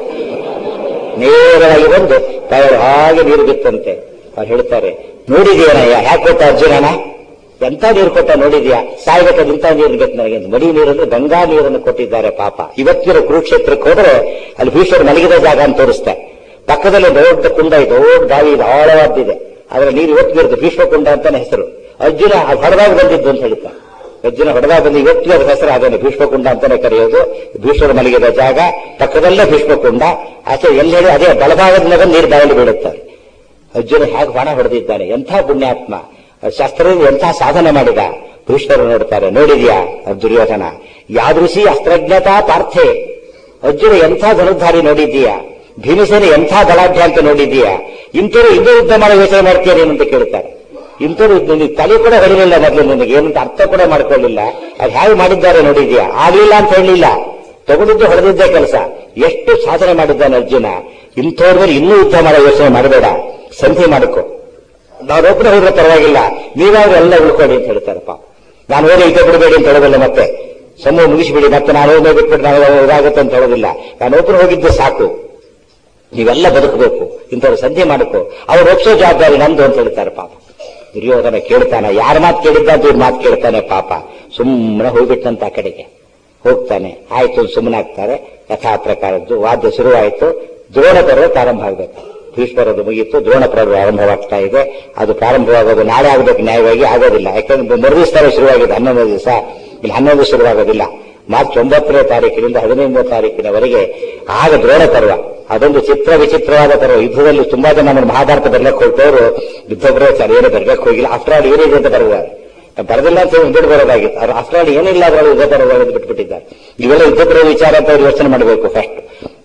ನೇರವಾಗಿ ಬಂದು ಬಾಯಲ್ಲಿ ಹಾಗೆ ನೀರು ಬಿತ್ತಂತೆ ಅವ್ರು ಹೇಳ್ತಾರೆ ನೋಡಿದೀಯನಯ್ಯ ಹ್ಯಾಕ್ ಕೊಟ್ಟ ಅರ್ಜುನನ ಎಂತ ನೀರು ಕೊಟ್ಟ ನೋಡಿದ್ಯಾ ಸಾಯ್ಬೇಕಾದ ಇಂಥ ನೀರು ಬೇಕು ನನಗೆ ಮಡಿ ನೀರನ್ನು ಗಂಗಾ ನೀರನ್ನು ಕೊಟ್ಟಿದ್ದಾರೆ ಪಾಪ ಇವತ್ತಿನ ಕುರುಕ್ಷೇತ್ರಕ್ಕೆ ಹೋದ್ರೆ ಅಲ್ಲಿ ಭೀಷ್ಮರು ಮಲಗಿದ ಜಾಗ ಅಂತ ತೋರಿಸ್ತೆ ಪಕ್ಕದಲ್ಲಿ ದೊಡ್ಡ ಕುಂಡ ಇದೆ ದೊಡ್ಡ ಬಾವಿ ಇದೆ ಆಳವಾದ್ದಿದೆ ಅದರ ನೀರು ಇವತ್ತು ಬೀರುತ್ತೆ ಭೀಷ್ಮ ಕುಂಡ ಅಂತಾನೆ ಹೆಸರು ಅರ್ಜುನ ಅದು ಹೊಡೆದಾಗ ಬಂದಿದ್ದು ಅಂತ ಹೇಳ್ತಾರೆ ಅರ್ಜುನ ಹೊಡೆದಾಗ ಬಂದು ಇವತ್ತು ಅದರ ಹೆಸರು ಅದೇನೆ ಭೀಷ್ಮಕುಂಡ ಅಂತಾನೆ ಕರೆಯೋದು ಭೀಷ್ಮರ ಮಲಗಿದ ಜಾಗ ಪಕ್ಕದಲ್ಲೇ ಭೀಷ್ಮಕುಂಡ ಆಚೆ ಎಲ್ಲಿ ಹೇಳಿ ಅದೇ ಬಲಭಾಗದಿಂದ ನೀರು ಬಾಯಲ್ಲಿ ಬೀಳುತ್ತಾರೆ ಅರ್ಜುನ ಹೇಗೆ ಬಾಣ ಹೊಡೆದಿದ್ದಾನೆ ಎಂಥ ಪುಣ್ಯಾತ್ಮ ಶಾಸ್ತ್ರದಿಂದ ಎಂಥ ಸಾಧನೆ ಮಾಡಿದ ಭೀಷ್ಮರು ನೋಡ್ತಾರೆ ನೋಡಿದ್ಯಾ ದುರ್ಯೋಧನ ಯಾದೃಶಿ ಅಸ್ತ್ರಜ್ಞತಾ ಪಾರ್ಥೆ ಅರ್ಜುನ ಎಂಥ ಧನುರ್ಧಾರಿ ನೋಡಿದ್ದೀಯಾ ಭೀಮಸೇನೆ ಎಂಥ ಬಲಾಢ್ಯ ಅಂತ ನೋಡಿದ್ದೀಯಾ ಇಂಥವ್ರು ಹಿಂದೂ ಯುದ್ಧ ಮಾಡೋ ಯೋಚನೆ ಮಾಡ್ತೀರೇನು ಅಂತ ಕೇಳ್ತಾರೆ ಇಂಥವ್ರು ನಿನಗೆ ತಲೆ ಕೂಡ ಹೊಡಿಲಿಲ್ಲ ಮೊದಲು ನಿನಗೆ ಏನಂತ ಅರ್ಥ ಕೂಡ ಮಾಡ್ಕೊಳ್ಳಿಲ್ಲ ಅದು ಹೇಗೆ ಮಾಡಿದ್ದಾರೆ ನೋಡಿದ್ಯಾ ಆಗ್ಲಿಲ್ಲ ಅಂತ ಹೇಳಲಿಲ್ಲ ತಗೊಂಡಿದ್ದು ಹೊಡೆದಿದ್ದೇ ಕೆಲಸ ಎಷ್ಟು ಸಾಧನೆ ಮಾಡಿದ್ದಾನೆ ಅರ್ಜುನ ಇಂಥವ್ರ ಮೇಲೆ ಇನ್ನೂ ಯುದ್ಧ ಮಾಡೋ ಯೋಚನೆ ಮಾಡಬೇಡ ಸಂಧಿ ಮಾಡಿಕೊ ನಾನೊಬ್ಬನೇ ಹೋದ್ರೆ ಪರವಾಗಿಲ್ಲ ನೀವಾದ್ರೂ ಎಲ್ಲ ಉಳ್ಕೊಳ್ಳಿ ಅಂತ ಹೇಳ್ತಾರಪ್ಪ ನಾನು ಹೋದ್ರೆ ಯುದ್ಧ ಬಿಡಬೇಡಿ ಅಂತ ಹೇಳೋದಿಲ್ಲ ಮತ್ತೆ ಸಮೂಹ ಮುಗಿಸಿಬಿಡಿ ಮತ್ತೆ ನಾನು ಹೋಗಿ ಬಿಟ್ಬಿಟ್ಟು ನಾನು ಇದಾಗುತ್ತೆ ಅಂತ ಹೇಳೋದಿಲ್ಲ ನಾನು ಒಬ್ಬರು ಹೋಗಿದ್ದು ಸಾಕು ನೀವೆಲ್ಲ ಬದುಕಬೇಕು ಇಂಥವ್ರು ಸಂಧಿ ಮಾಡಬೇಕು ಅವ್ರು ಒಪ್ಸೋ ಜವಾಬ್ದಾರಿ ನಂದು ಅಂತ ಹೇಳ್ತಾರೆ ಪಾಪ ದುರ್ಯೋಧನ ಕೇಳ್ತಾನೆ ಯಾರ ಮಾತು ಕೇಳಿದ್ದಾದ್ರು ಇವ್ರ ಮಾತು ಕೇಳ್ತಾನೆ ಪಾಪ ಸುಮ್ಮನೆ ಹೋಗ್ಬಿಟ್ಟಂತ ಆ ಕಡೆಗೆ ಹೋಗ್ತಾನೆ ಆಯ್ತು ಸುಮ್ಮನಾಗ್ತಾರೆ ಯಥಾ ಪ್ರಕಾರದ್ದು ವಾದ್ಯ ಶುರುವಾಯಿತು ದ್ರೋಣ ಪರ್ವ ಪ್ರಾರಂಭ ಆಗಬೇಕು ಭೀಷ್ಮರದು ಮುಗಿಯಿತು ದ್ರೋಣ ಪರ್ವ ಆರಂಭವಾಗ್ತಾ ಇದೆ ಅದು ಪ್ರಾರಂಭವಾಗೋದು ನಾಳೆ ಆಗಬೇಕು ನ್ಯಾಯವಾಗಿ ಆಗೋದಿಲ್ಲ ಯಾಕಂದ್ರೆ ಮರುದಿವಸ ಶುರುವಾಗಿದೆ ಹನ್ನೊಂದು ದಿವಸ ಇಲ್ಲಿ ಹನ್ನೊಂದು ಶುರುವಾಗೋದಿಲ್ಲ ಮಾರ್ಚ್ ಒಂಬತ್ತನೇ ತಾರೀಕಿನಿಂದ ಹದಿನೈದನೇ ತಾರೀಕಿನವರೆಗೆ ಆಗ ದ್ರೋಣ ಪರ್ವ ಅದೊಂದು ಚಿತ್ರ ವಿಚಿತ್ರವಾದ ಪರ್ವ ಯುದ್ಧದಲ್ಲಿ ತುಂಬಾ ಜನ ನಮ್ಮ ಮಹಾಭಾರತ ಬರ್ಲಕ್ಕೆ ಹೋಗ್ತವರು ಯುದ್ಧ ಪ್ರವಚನ ಏನು ಬರ್ಲಕ್ಕೆ ಹೋಗಿಲ್ಲ ಆಫ್ಟರ್ ಆಲ್ ಏನಿದೆ ಅಂತ ಬರೆದಿದ್ದಾರೆ ಬರೆದಿಲ್ಲ ಅಂತ ಹೇಳಿ ಬಿಟ್ಟು ಬರೋದಾಗಿತ್ತು ಅವ್ರು ಆಫ್ಟರ್ ಆಲ್ ಏನಿಲ್ಲ ಅದರಲ್ಲಿ ಯುದ್ಧ ಪರ್ವ ಬಿಟ್ಬಿಟ್ಟಿದ್ದಾರೆ ಇವೆಲ್ಲ ಯುದ್ಧ ಪರ್ವ ವಿಚಾರ ಅಂತ ಅವ್ರು ಯೋಚನೆ ಮಾಡಬೇಕು ಫಸ್ಟ್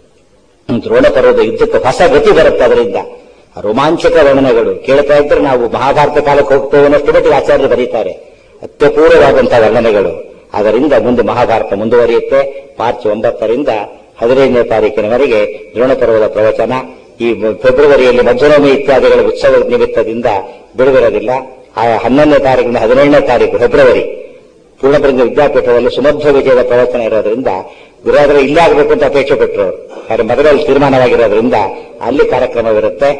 ದ್ರೋಣ ಪರ್ವದ ಯುದ್ಧಕ್ಕೆ ಹೊಸ ಗತಿ ಬರುತ್ತೆ ಅದರಿಂದ ರೋಮಾಂಚಕ ವರ್ಣನೆಗಳು ಕೇಳ್ತಾ ಇದ್ರೆ ನಾವು ಮಹಾಭಾರತ ಕಾಲಕ್ಕೆ ಹೋಗ್ತೇವೆ ಅನ್ನೋಷ್ಟು ಮಟ್ಟಿಗೆ ಆಚಾರ್ಯರು ಬರೀತಾರೆ ಅತ್ಯಪೂರ್ವವಾದಂತಹ ವರ್ಣನೆಗಳು ಅದರಿಂದ ಮುಂದೆ ಮಹಾಭಾರತ ಮುಂದುವರಿಯುತ್ತೆ ಮಾರ್ಚ್ ಒಂಬತ್ತರಿಂದ ಹದಿನೈದನೇ ತಾರೀಕಿನವರೆಗೆ ದ್ರೋಣ ಪರ್ವದ ಪ್ರವಚನ ಈ ಫೆಬ್ರವರಿಯಲ್ಲಿ ಮಧ್ಯನವಮಿ ಇತ್ಯಾದಿಗಳ ಉತ್ಸವದ ನಿಮಿತ್ತದಿಂದ ಬಿಡುವಿರೋದಿಲ್ಲ ಆ ಹನ್ನೊಂದನೇ ತಾರೀಕಿನ ಹದಿನೇಳನೇ ತಾರೀಕು ಫೆಬ್ರವರಿ ಪೂರ್ಣಪ್ರಂಗ ವಿದ್ಯಾಪೀಠದಲ್ಲಿ ಸುಮಧ್ವ ವಿಜಯದ ಪ್ರವಚನ ಇರೋದ್ರಿಂದ ಗುರುವಾದ್ರೆ ಇಲ್ಲೇ ಆಗಬೇಕು ಅಂತ ಅಪೇಕ್ಷೆ ಪಟ್ಟರು ಆದರೆ ಮೊದಲಲ್ಲಿ ತೀರ್ಮಾನವಾಗಿರೋದ್ರಿಂದ ಅಲ್ಲಿ ಕಾರ್ಯಕ್ರಮವಿರುತ್ತೆ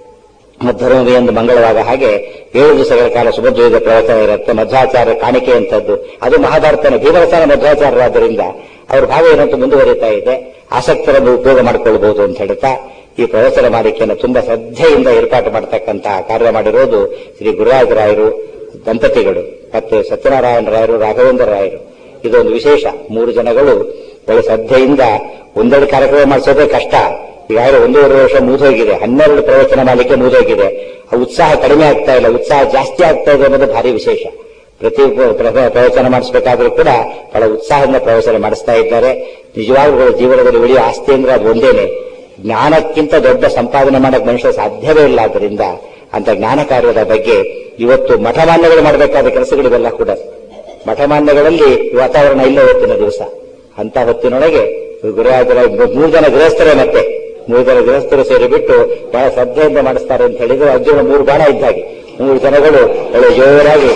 ಮಧ್ಯಮಿ ಎಂದು ಮಂಗಳವಾದ ಹಾಗೆ ಏಳು ದಿವಸಗಳ ಕಾಲ ಸುಭದ್ವೈದ ಪ್ರವಚನ ಇರುತ್ತೆ ಮಧ್ವಾಚಾರ್ಯ ಕಾಣಿಕೆ ಅಂತದ್ದು ಅದು ಮಹಾಭಾರತನ ಭೀಮರಸನ ಮಧ್ವಾಚಾರ್ಯರಾದ್ದರಿಂದ ಅವ್ರ ಭಾವ ಏನಂತ ಮುಂದುವರಿತಾ ಇದೆ ಆಸಕ್ತರನ್ನು ಉಪಯೋಗ ಮಾಡಿಕೊಳ್ಳಬಹುದು ಅಂತ ಹೇಳ್ತಾ ಈ ಪ್ರವಚನ ಮಾಲಿಕೆಯನ್ನು ತುಂಬಾ ಶ್ರದ್ಧೆಯಿಂದ ಏರ್ಪಾಟು ಮಾಡತಕ್ಕಂತಹ ಕಾರ್ಯ ಮಾಡಿರೋದು ಶ್ರೀ ಗುರುರಾಜರಾಯರು ದಂಪತಿಗಳು ಮತ್ತು ಸತ್ಯನಾರಾಯಣ ರಾಯರು ರಾಘವೇಂದ್ರ ರಾಯರು ಇದೊಂದು ವಿಶೇಷ ಮೂರು ಜನಗಳು ಬಹಳ ಶ್ರದ್ಧೆಯಿಂದ ಒಂದೆರಡು ಕಾರ್ಯಕ್ರಮ ಮಾಡಿಸೋದೇ ಕಷ್ಟ ಈಗಾಗಲೇ ಒಂದೂವರೆ ವರ್ಷ ಮುಗಿದೋಗಿದೆ ಹನ್ನೆರಡು ಪ್ರವಚನ ಮಾಡಲಿಕ್ಕೆ ಮುಗಿದೋಗಿದೆ ಆ ಉತ್ಸಾಹ ಕಡಿಮೆ ಆಗ್ತಾ ಇಲ್ಲ ಉತ್ಸಾಹ ಜಾಸ್ತಿ ಆಗ್ತಾ ಇದೆ ಅನ್ನೋದು ಭಾರಿ ವಿಶೇಷ ಪ್ರತಿ ಪ್ರ- ಪ್ರವಚನ ಮಾಡಿಸಬೇಕಾದ್ರೂ ಕೂಡ ಬಹಳ ಉತ್ಸಾಹದಿಂದ ಪ್ರವಚನ ಮಾಡಿಸ್ತಾ ಇದ್ದಾರೆ ನಿಜವಾಗ್ಲೂ ಜೀವನದಲ್ಲಿ ಉಳಿಯುವ ಆಸ್ತಿ ಅಂದ್ರೆ ಅದು ಒಂದೇನೆ ಜ್ಞಾನಕ್ಕಿಂತ ದೊಡ್ಡ ಸಂಪಾದನೆ ಮಾಡಕ್ ಮನುಷ್ಯ ಸಾಧ್ಯವೇ ಇಲ್ಲ ಆದ್ದರಿಂದ ಅಂತ ಜ್ಞಾನ ಕಾರ್ಯದ ಬಗ್ಗೆ ಇವತ್ತು ಮಠಮಾನ್ಯಗಳು ಮಾಡಬೇಕಾದ ಕೆಲಸಗಳಿವೆಲ್ಲ ಕೂಡ ಮಠಮಾನ್ಯಗಳಲ್ಲಿ ಈ ವಾತಾವರಣ ಇಲ್ಲ ಇವತ್ತಿನ ದಿವಸ ಅಂತ ಹೊತ್ತಿನೊಳಗೆ ಗುರುರಾಜರ ಮೂರು ಜನ ಗೃಹಸ್ಥರೇ ಮತ್ತೆ ಮೂರು ಜನ ಗೃಹಸ್ಥರು ಸೇರಿ ಬಿಟ್ಟು ಬಹಳ ಶ್ರದ್ಧೆಯಿಂದ ಮಾಡಿಸ್ತಾರೆ ಅಂತ ಹೇಳಿದ್ರೆ ಅರ್ಜುನ ಮೂರು ಬಾಣ ಇದ್ದಾಗೆ ಮೂರು ಜನಗಳು ಒಳ್ಳೆ ಜೋರಾಗಿ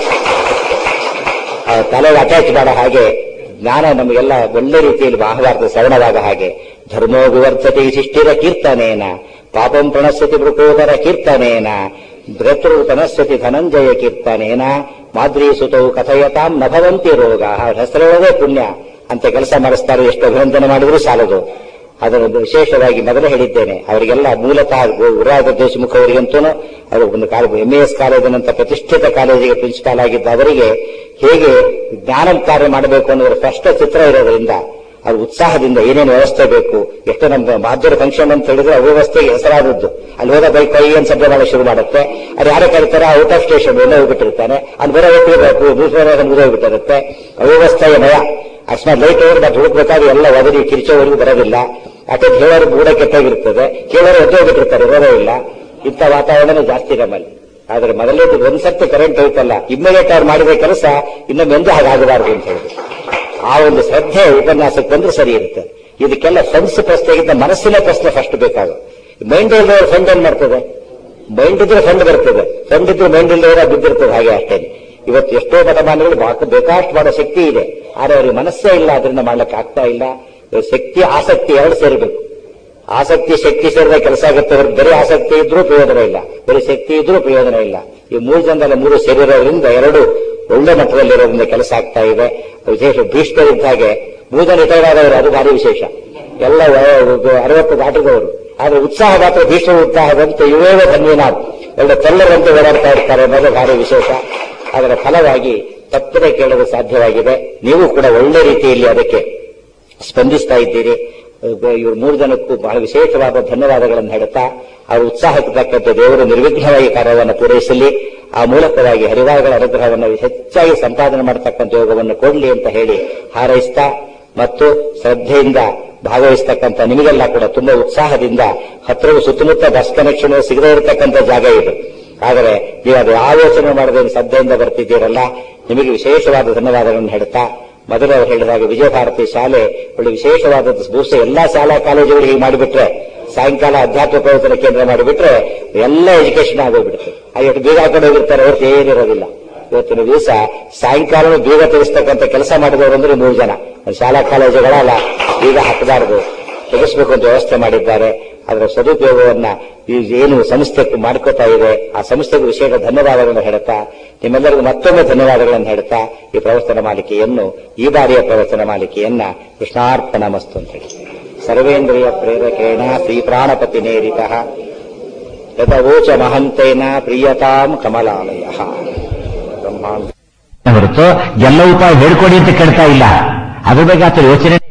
ಆ ತಲೆಗೆ ಅಟ್ಯಾಚ್ ಮಾಡೋ ಹಾಗೆ ಜ್ಞಾನ ನಮಗೆಲ್ಲ ಒಳ್ಳೆ ರೀತಿಯಲ್ಲಿ ಬಾಹವಾರ್ಥ ಶ್ರವಣವಾದ ಹಾಗೆ ಧರ್ಮೋ ವಿವರ್ಧತೆ ಶಿಷ್ಟಿರ ಕೀರ್ತನೇನ ಪಾಪಂ ಪ್ರಣಶ್ಯತಿ ಮೃಕೋದರ ಕೀರ್ತನೇನ ಭ್ರತೃ ಪ್ರಣಶ್ಯತಿ ಧನಂಜಯ ಕೀರ್ತನೇನ ಮಾದ್ರಿ ಸುತೌ ಕಥಯತಾಂ ನ ಭವಂತಿ ರೋಗ ಅವ್ರ ಹೆಸರುಗಳದೇ ಪುಣ್ಯ ಅಂತ ಕೆಲಸ ಮಾಡಿಸ್ತಾರೆ ಎಷ್ಟು ಅಭಿನಂದನೆ ಮಾಡಿದ್ರು ಸಾಲದು ಅದನ್ನು ವಿಶೇಷವಾಗಿ ಮೊದಲೇ ಹೇಳಿದ್ದೇನೆ ಅವರಿಗೆಲ್ಲ ಮೂಲತಃ ಗುರುರಾಜ ದೇಶಮುಖ ಅವರಿಗಂತೂ ಅವರು ಒಂದು ಕಾಲ ಎಂ ಎಸ್ ಕಾಲೇಜಿನಂತ ಪ್ರತಿಷ್ಠಿತ ಕಾಲೇಜಿಗೆ ಪ್ರಿನ್ಸಿಪಾಲ್ ಆಗಿದ್ದ ಅವರಿಗೆ ಹೇಗೆ ಜ್ಞಾನ ಕಾರ್ಯ ಮಾಡಬೇಕು ಅನ್ನೋದ್ರ ಸ್ಪಷ್ಟ ಚಿತ್ರ ಇರೋದ್ರಿಂದ ಅದು ಉತ್ಸಾಹದಿಂದ ಏನೇನು ವ್ಯವಸ್ಥೆ ಬೇಕು ಎಷ್ಟು ನಮ್ಮ ಮಾಧ್ಯಮ ಫಂಕ್ಷನ್ ಅಂತ ಹೇಳಿದ್ರೆ ಅವ್ಯವಸ್ಥೆಗೆ ಹೆಸರಾದದ್ದು ಅಲ್ಲಿ ಹೋದ ಬೈಕ್ ಕೈ ಏನ್ ಶಬ್ದ ಮಾಡಕ್ಕೆ ಶುರು ಮಾಡುತ್ತೆ ಅದು ಯಾರೇ ಕರೀತಾರೆ ಔಟ್ ಆಫ್ ಸ್ಟೇಷನ್ ಎಲ್ಲ ಹೋಗ್ಬಿಟ್ಟಿರ್ತಾನೆ ಅಲ್ಲಿ ಬರೋ ಹೋಗ್ಬೇಕು ಮುಗಿದೋಗ್ಬಿಟ್ಟಿರುತ್ತೆ ಅವ್ಯವಸ್ಥೆಯ ಭಯ ಅಕಸ್ಮಾತ್ ಲೈಟ್ ಓವರ್ ಬಟ್ ಹುಡುಕ್ಬೇಕಾದ್ರೆ ಎಲ್ಲ ಒದರಿ ಕಿರಿಚೋವರೆಗೂ ಬರೋದಿಲ್ಲ ಅಟೆಂಡ್ ಹೇಳೋರು ಕೂಡ ಕೆಟ್ಟೋಗಿರ್ತದೆ ಕೇಳೋರು ಎದ್ದೋಗ್ಬಿಟ್ಟಿರ್ತಾರೆ ಇರೋದೇ ಇಲ್ಲ ಇಂಥ ವಾತಾವರಣ ಜಾಸ್ತಿ ನಮ್ಮಲ್ಲಿ ಆದ್ರೆ ಮೊದಲೇ ಒಂದ್ ಸರ್ತಿ ಕರೆಂಟ್ ಹೋಯ್ತಲ್ಲ ಇಮ್ಮಿಡಿಯೇಟ್ ಅವ್ರು ಮಾಡಿದ ಕೆಲಸ ಇನ್ನೊಮ್ಮೆ ಎಂದೂ ಹಾಗಾಗಬಾರದು ಅಂತ ಹೇಳಿದ್ರು ಆ ಒಂದು ಶ್ರದ್ಧೆ ಉಪನ್ಯಾಸಕ್ಕೆ ಬಂದ್ರೆ ಸರಿ ಇರುತ್ತೆ ಇದಕ್ಕೆಲ್ಲ ಫಂಡ್ಸ್ ಪ್ರಶ್ನೆಗಿಂತ ಮನಸ್ಸಿನ ಪ್ರಶ್ನೆ ಫಸ್ಟ್ ಬೇಕಾಗುತ್ತೆ ಮೈಂಡ್ ಇಲ್ಲದವ್ರ ಫಂಡ್ ಏನ್ ಮಾಡ್ತದೆ ಮೈಂಡ್ ಇದ್ರೆ ಫಂಡ್ ಬರ್ತದೆ ಫಂಡ್ ಇದ್ರೆ ಮೈಂಡ್ ಇಲ್ಲದವರ ಬಿದ್ದಿರ್ತದೆ ಹಾಗೆ ಅಷ್ಟೇ ಇವತ್ತು ಎಷ್ಟೋ ಮತಮಾನಗಳು ಬೇಕಾಷ್ಟು ಮಾಡೋ ಶಕ್ತಿ ಇದೆ ಆದ್ರೆ ಅವ್ರಿಗೆ ಮನಸ್ಸೇ ಇಲ್ಲ ಅದರಿಂದ ಮಾಡ್ಲಿಕ್ಕೆ ಆಗ್ತಾ ಇಲ್ಲ ಶಕ್ತಿ ಆಸಕ್ತಿ ಎರಡು ಸೇರಬೇಕು ಆಸಕ್ತಿ ಶಕ್ತಿ ಸೇರಿದ ಕೆಲಸ ಆಗುತ್ತೆ ಹೊರತು ಬರೀ ಆಸಕ್ತಿ ಇದ್ರೂ ಪ್ರಯೋಜನ ಇಲ್ಲ ಬರೀ ಶಕ್ತಿ ಇದ್ರೂ ಪ್ರಯೋಜನ ಇಲ್ಲ ಈ ಮೂರು ಜನದಲ್ಲಿ ಮೂರು ಸೇರಿರೋದ್ರಿಂದ ಎರಡು ಒಳ್ಳೆ ಮಟ್ಟದಲ್ಲಿರೋದ್ರಿಂದ ಕೆಲಸ ಆಗ್ತಾ ಇದೆ ವಿಶೇಷ ಭೀಷ್ಮರಿದ್ದ ಹಾಗೆ ಮೂರು ಜನ ರಿಟೈರ್ ಆದವರು ಅದು ಭಾರಿ ವಿಶೇಷ ಎಲ್ಲ ಅರವತ್ತು ದಾಟಿದವರು ಆದ್ರೆ ಉತ್ಸಾಹ ಮಾತ್ರ ಭೀಷ್ಮ ಉತ್ಸಾಹದಂತೆ ಇವೇವ ಧನ್ಯನಾಥ್ ಒಳ್ಳೆ ತೆಲ್ಲರಂತೆ ಓಡಾಡ್ತಾ ಇರ್ತಾರೆ ಅನ್ನೋದು ಭಾರಿ ವಿಶೇಷ ಅದರ ಫಲವಾಗಿ ತಪ್ಪದೆ ಕೇಳಲು ಸಾಧ್ಯವಾಗಿದೆ ನೀವು ಕೂಡ ಒಳ್ಳೆ ರೀತಿಯಲ್ಲಿ ಅದಕ್ಕೆ ಸ್ಪಂದಿಸ್ತಾ ಇದ್ದೀರಿ ಇವರು ಮೂರು ಜನಕ್ಕೂ ಬಹಳ ವಿಶೇಷವಾದ ಧನ್ಯವಾದಗಳನ್ನು ಹೇಳುತ್ತಾ ಅವರ ಉತ್ಸಾಹಕ್ಕೆ ತಕ್ಕಂತೆ ದೇವರು ನಿರ್ವಿಘ್ನವಾಗಿ ಕಾರ್ಯವನ್ನು ಪೂರೈಸಲಿ ಆ ಮೂಲಕವಾಗಿ ಹರಿವಾರಗಳ ಅನುಗ್ರಹವನ್ನು ಹೆಚ್ಚಾಗಿ ಸಂಪಾದನೆ ಮಾಡತಕ್ಕಂಥ ಯೋಗವನ್ನು ಕೊಡಲಿ ಅಂತ ಹೇಳಿ ಹಾರೈಸ್ತಾ ಮತ್ತು ಶ್ರದ್ಧೆಯಿಂದ ಭಾಗವಹಿಸ್ತಕ್ಕಂಥ ನಿಮಗೆಲ್ಲ ಕೂಡ ತುಂಬಾ ಉತ್ಸಾಹದಿಂದ ಹತ್ತಿರವು ಸುತ್ತಮುತ್ತ ಬಸ್ ಕನೆಕ್ಷನ್ ಸಿಗದೇ ಇರತಕ್ಕಂಥ ಜಾಗ ಇದು ಆದರೆ ನೀವು ಅದು ಆಲೋಚನೆ ಮಾಡದೆ ಶ್ರದ್ಧೆಯಿಂದ ಬರ್ತಿದ್ದೀರಲ್ಲ ನಿಮಗೆ ವಿಶೇಷವಾದ ಧನ್ಯವಾದಗಳನ್ನು ಹೇಳುತ್ತಾ ಮೊದಲು ಅವರು ಹೇಳಿದಾಗ ವಿಜಯ ಭಾರತಿ ಶಾಲೆ ಒಳ್ಳೆ ವಿಶೇಷವಾದ ಬಹುಶಃ ಎಲ್ಲಾ ಶಾಲಾ ಕಾಲೇಜುಗಳು ಹೀಗೆ ಮಾಡಿಬಿಟ್ರೆ ಸಾಯಂಕಾಲ ಅಧ್ಯಾತ್ಮ ಪ್ರವಚನ ಕೇಂದ್ರ ಮಾಡಿಬಿಟ್ರೆ ಎಲ್ಲ ಎಜುಕೇಶನ್ ಆಗೋಗ್ಬಿಡುತ್ತೆ ಎಷ್ಟು ಬೀಗ ಹಾಕೊಂಡು ಹೋಗಿರ್ತಾರೆ ಹೊರತು ಏನಿರೋದಿಲ್ಲ ಇವತ್ತಿನ ದಿವಸ ಸಾಯಂಕಾಲ ಬೀಗ ತೆಗೆಸ್ತಕ್ಕಂಥ ಕೆಲಸ ಮಾಡಿದವರು ಅಂದ್ರೆ ಮೂರು ಜನ ಶಾಲಾ ಕಾಲೇಜುಗಳಲ್ಲ ಬೀಗ ಹಾಕಬಾರದು ತೆಗೆಸಬೇಕು ಅಂತ ವ್ಯವಸ್ಥೆ ಮಾಡಿದ್ದಾರೆ ಅದರ ಸದುಪಯೋಗವನ್ನ ಈ ಏನು ಸಂಸ್ಥೆ ಮಾಡ್ಕೋತಾ ಇದೆ ಆ ಸಂಸ್ಥೆಗೆ ವಿಶೇಷ ಧನ್ಯವಾದಗಳನ್ನು ಹೇಳುತ್ತಾ ನಿಮ್ಮೆಲ್ಲರಿಗೂ ಮತ್ತೊಮ್ಮೆ ಧನ್ಯವಾದಗಳನ್ನು ಹೇಳುತ್ತಾ ಈ ಪ್ರವಚನ ಮಾಲಿಕೆಯನ್ನು ಈ ಬಾರಿಯ ಪ್ರವಚನ ಮಾಲಿಕೆಯನ್ನ ಕೃಷ್ಣಾರ್ಪಣ ಮಸ್ತು ಅಂತ ಹೇಳಿ ಸರ್ವೇಂದ್ರಿಯ ಪ್ರೇರಕೇಣ ಶ್ರೀ ಪ್ರಾಣಪತಿ ನೇರಿತ ಯಥವೋಚ ಮಹಂತೇನ ಪ್ರಿಯತಾಂ ಕಮಲಾಲಯ ಬ್ರಹ್ಮಾಂಡ ಹೊರತು ಎಲ್ಲ ಉಪಾಯ ಹೇಳ್ಕೊಡಿ ಅಂತ ಕೇಳ್ತಾ ಇಲ್ಲ ಅದ್ರ ಬಗ್ಗೆ ಆತ ಯೋಚನೆ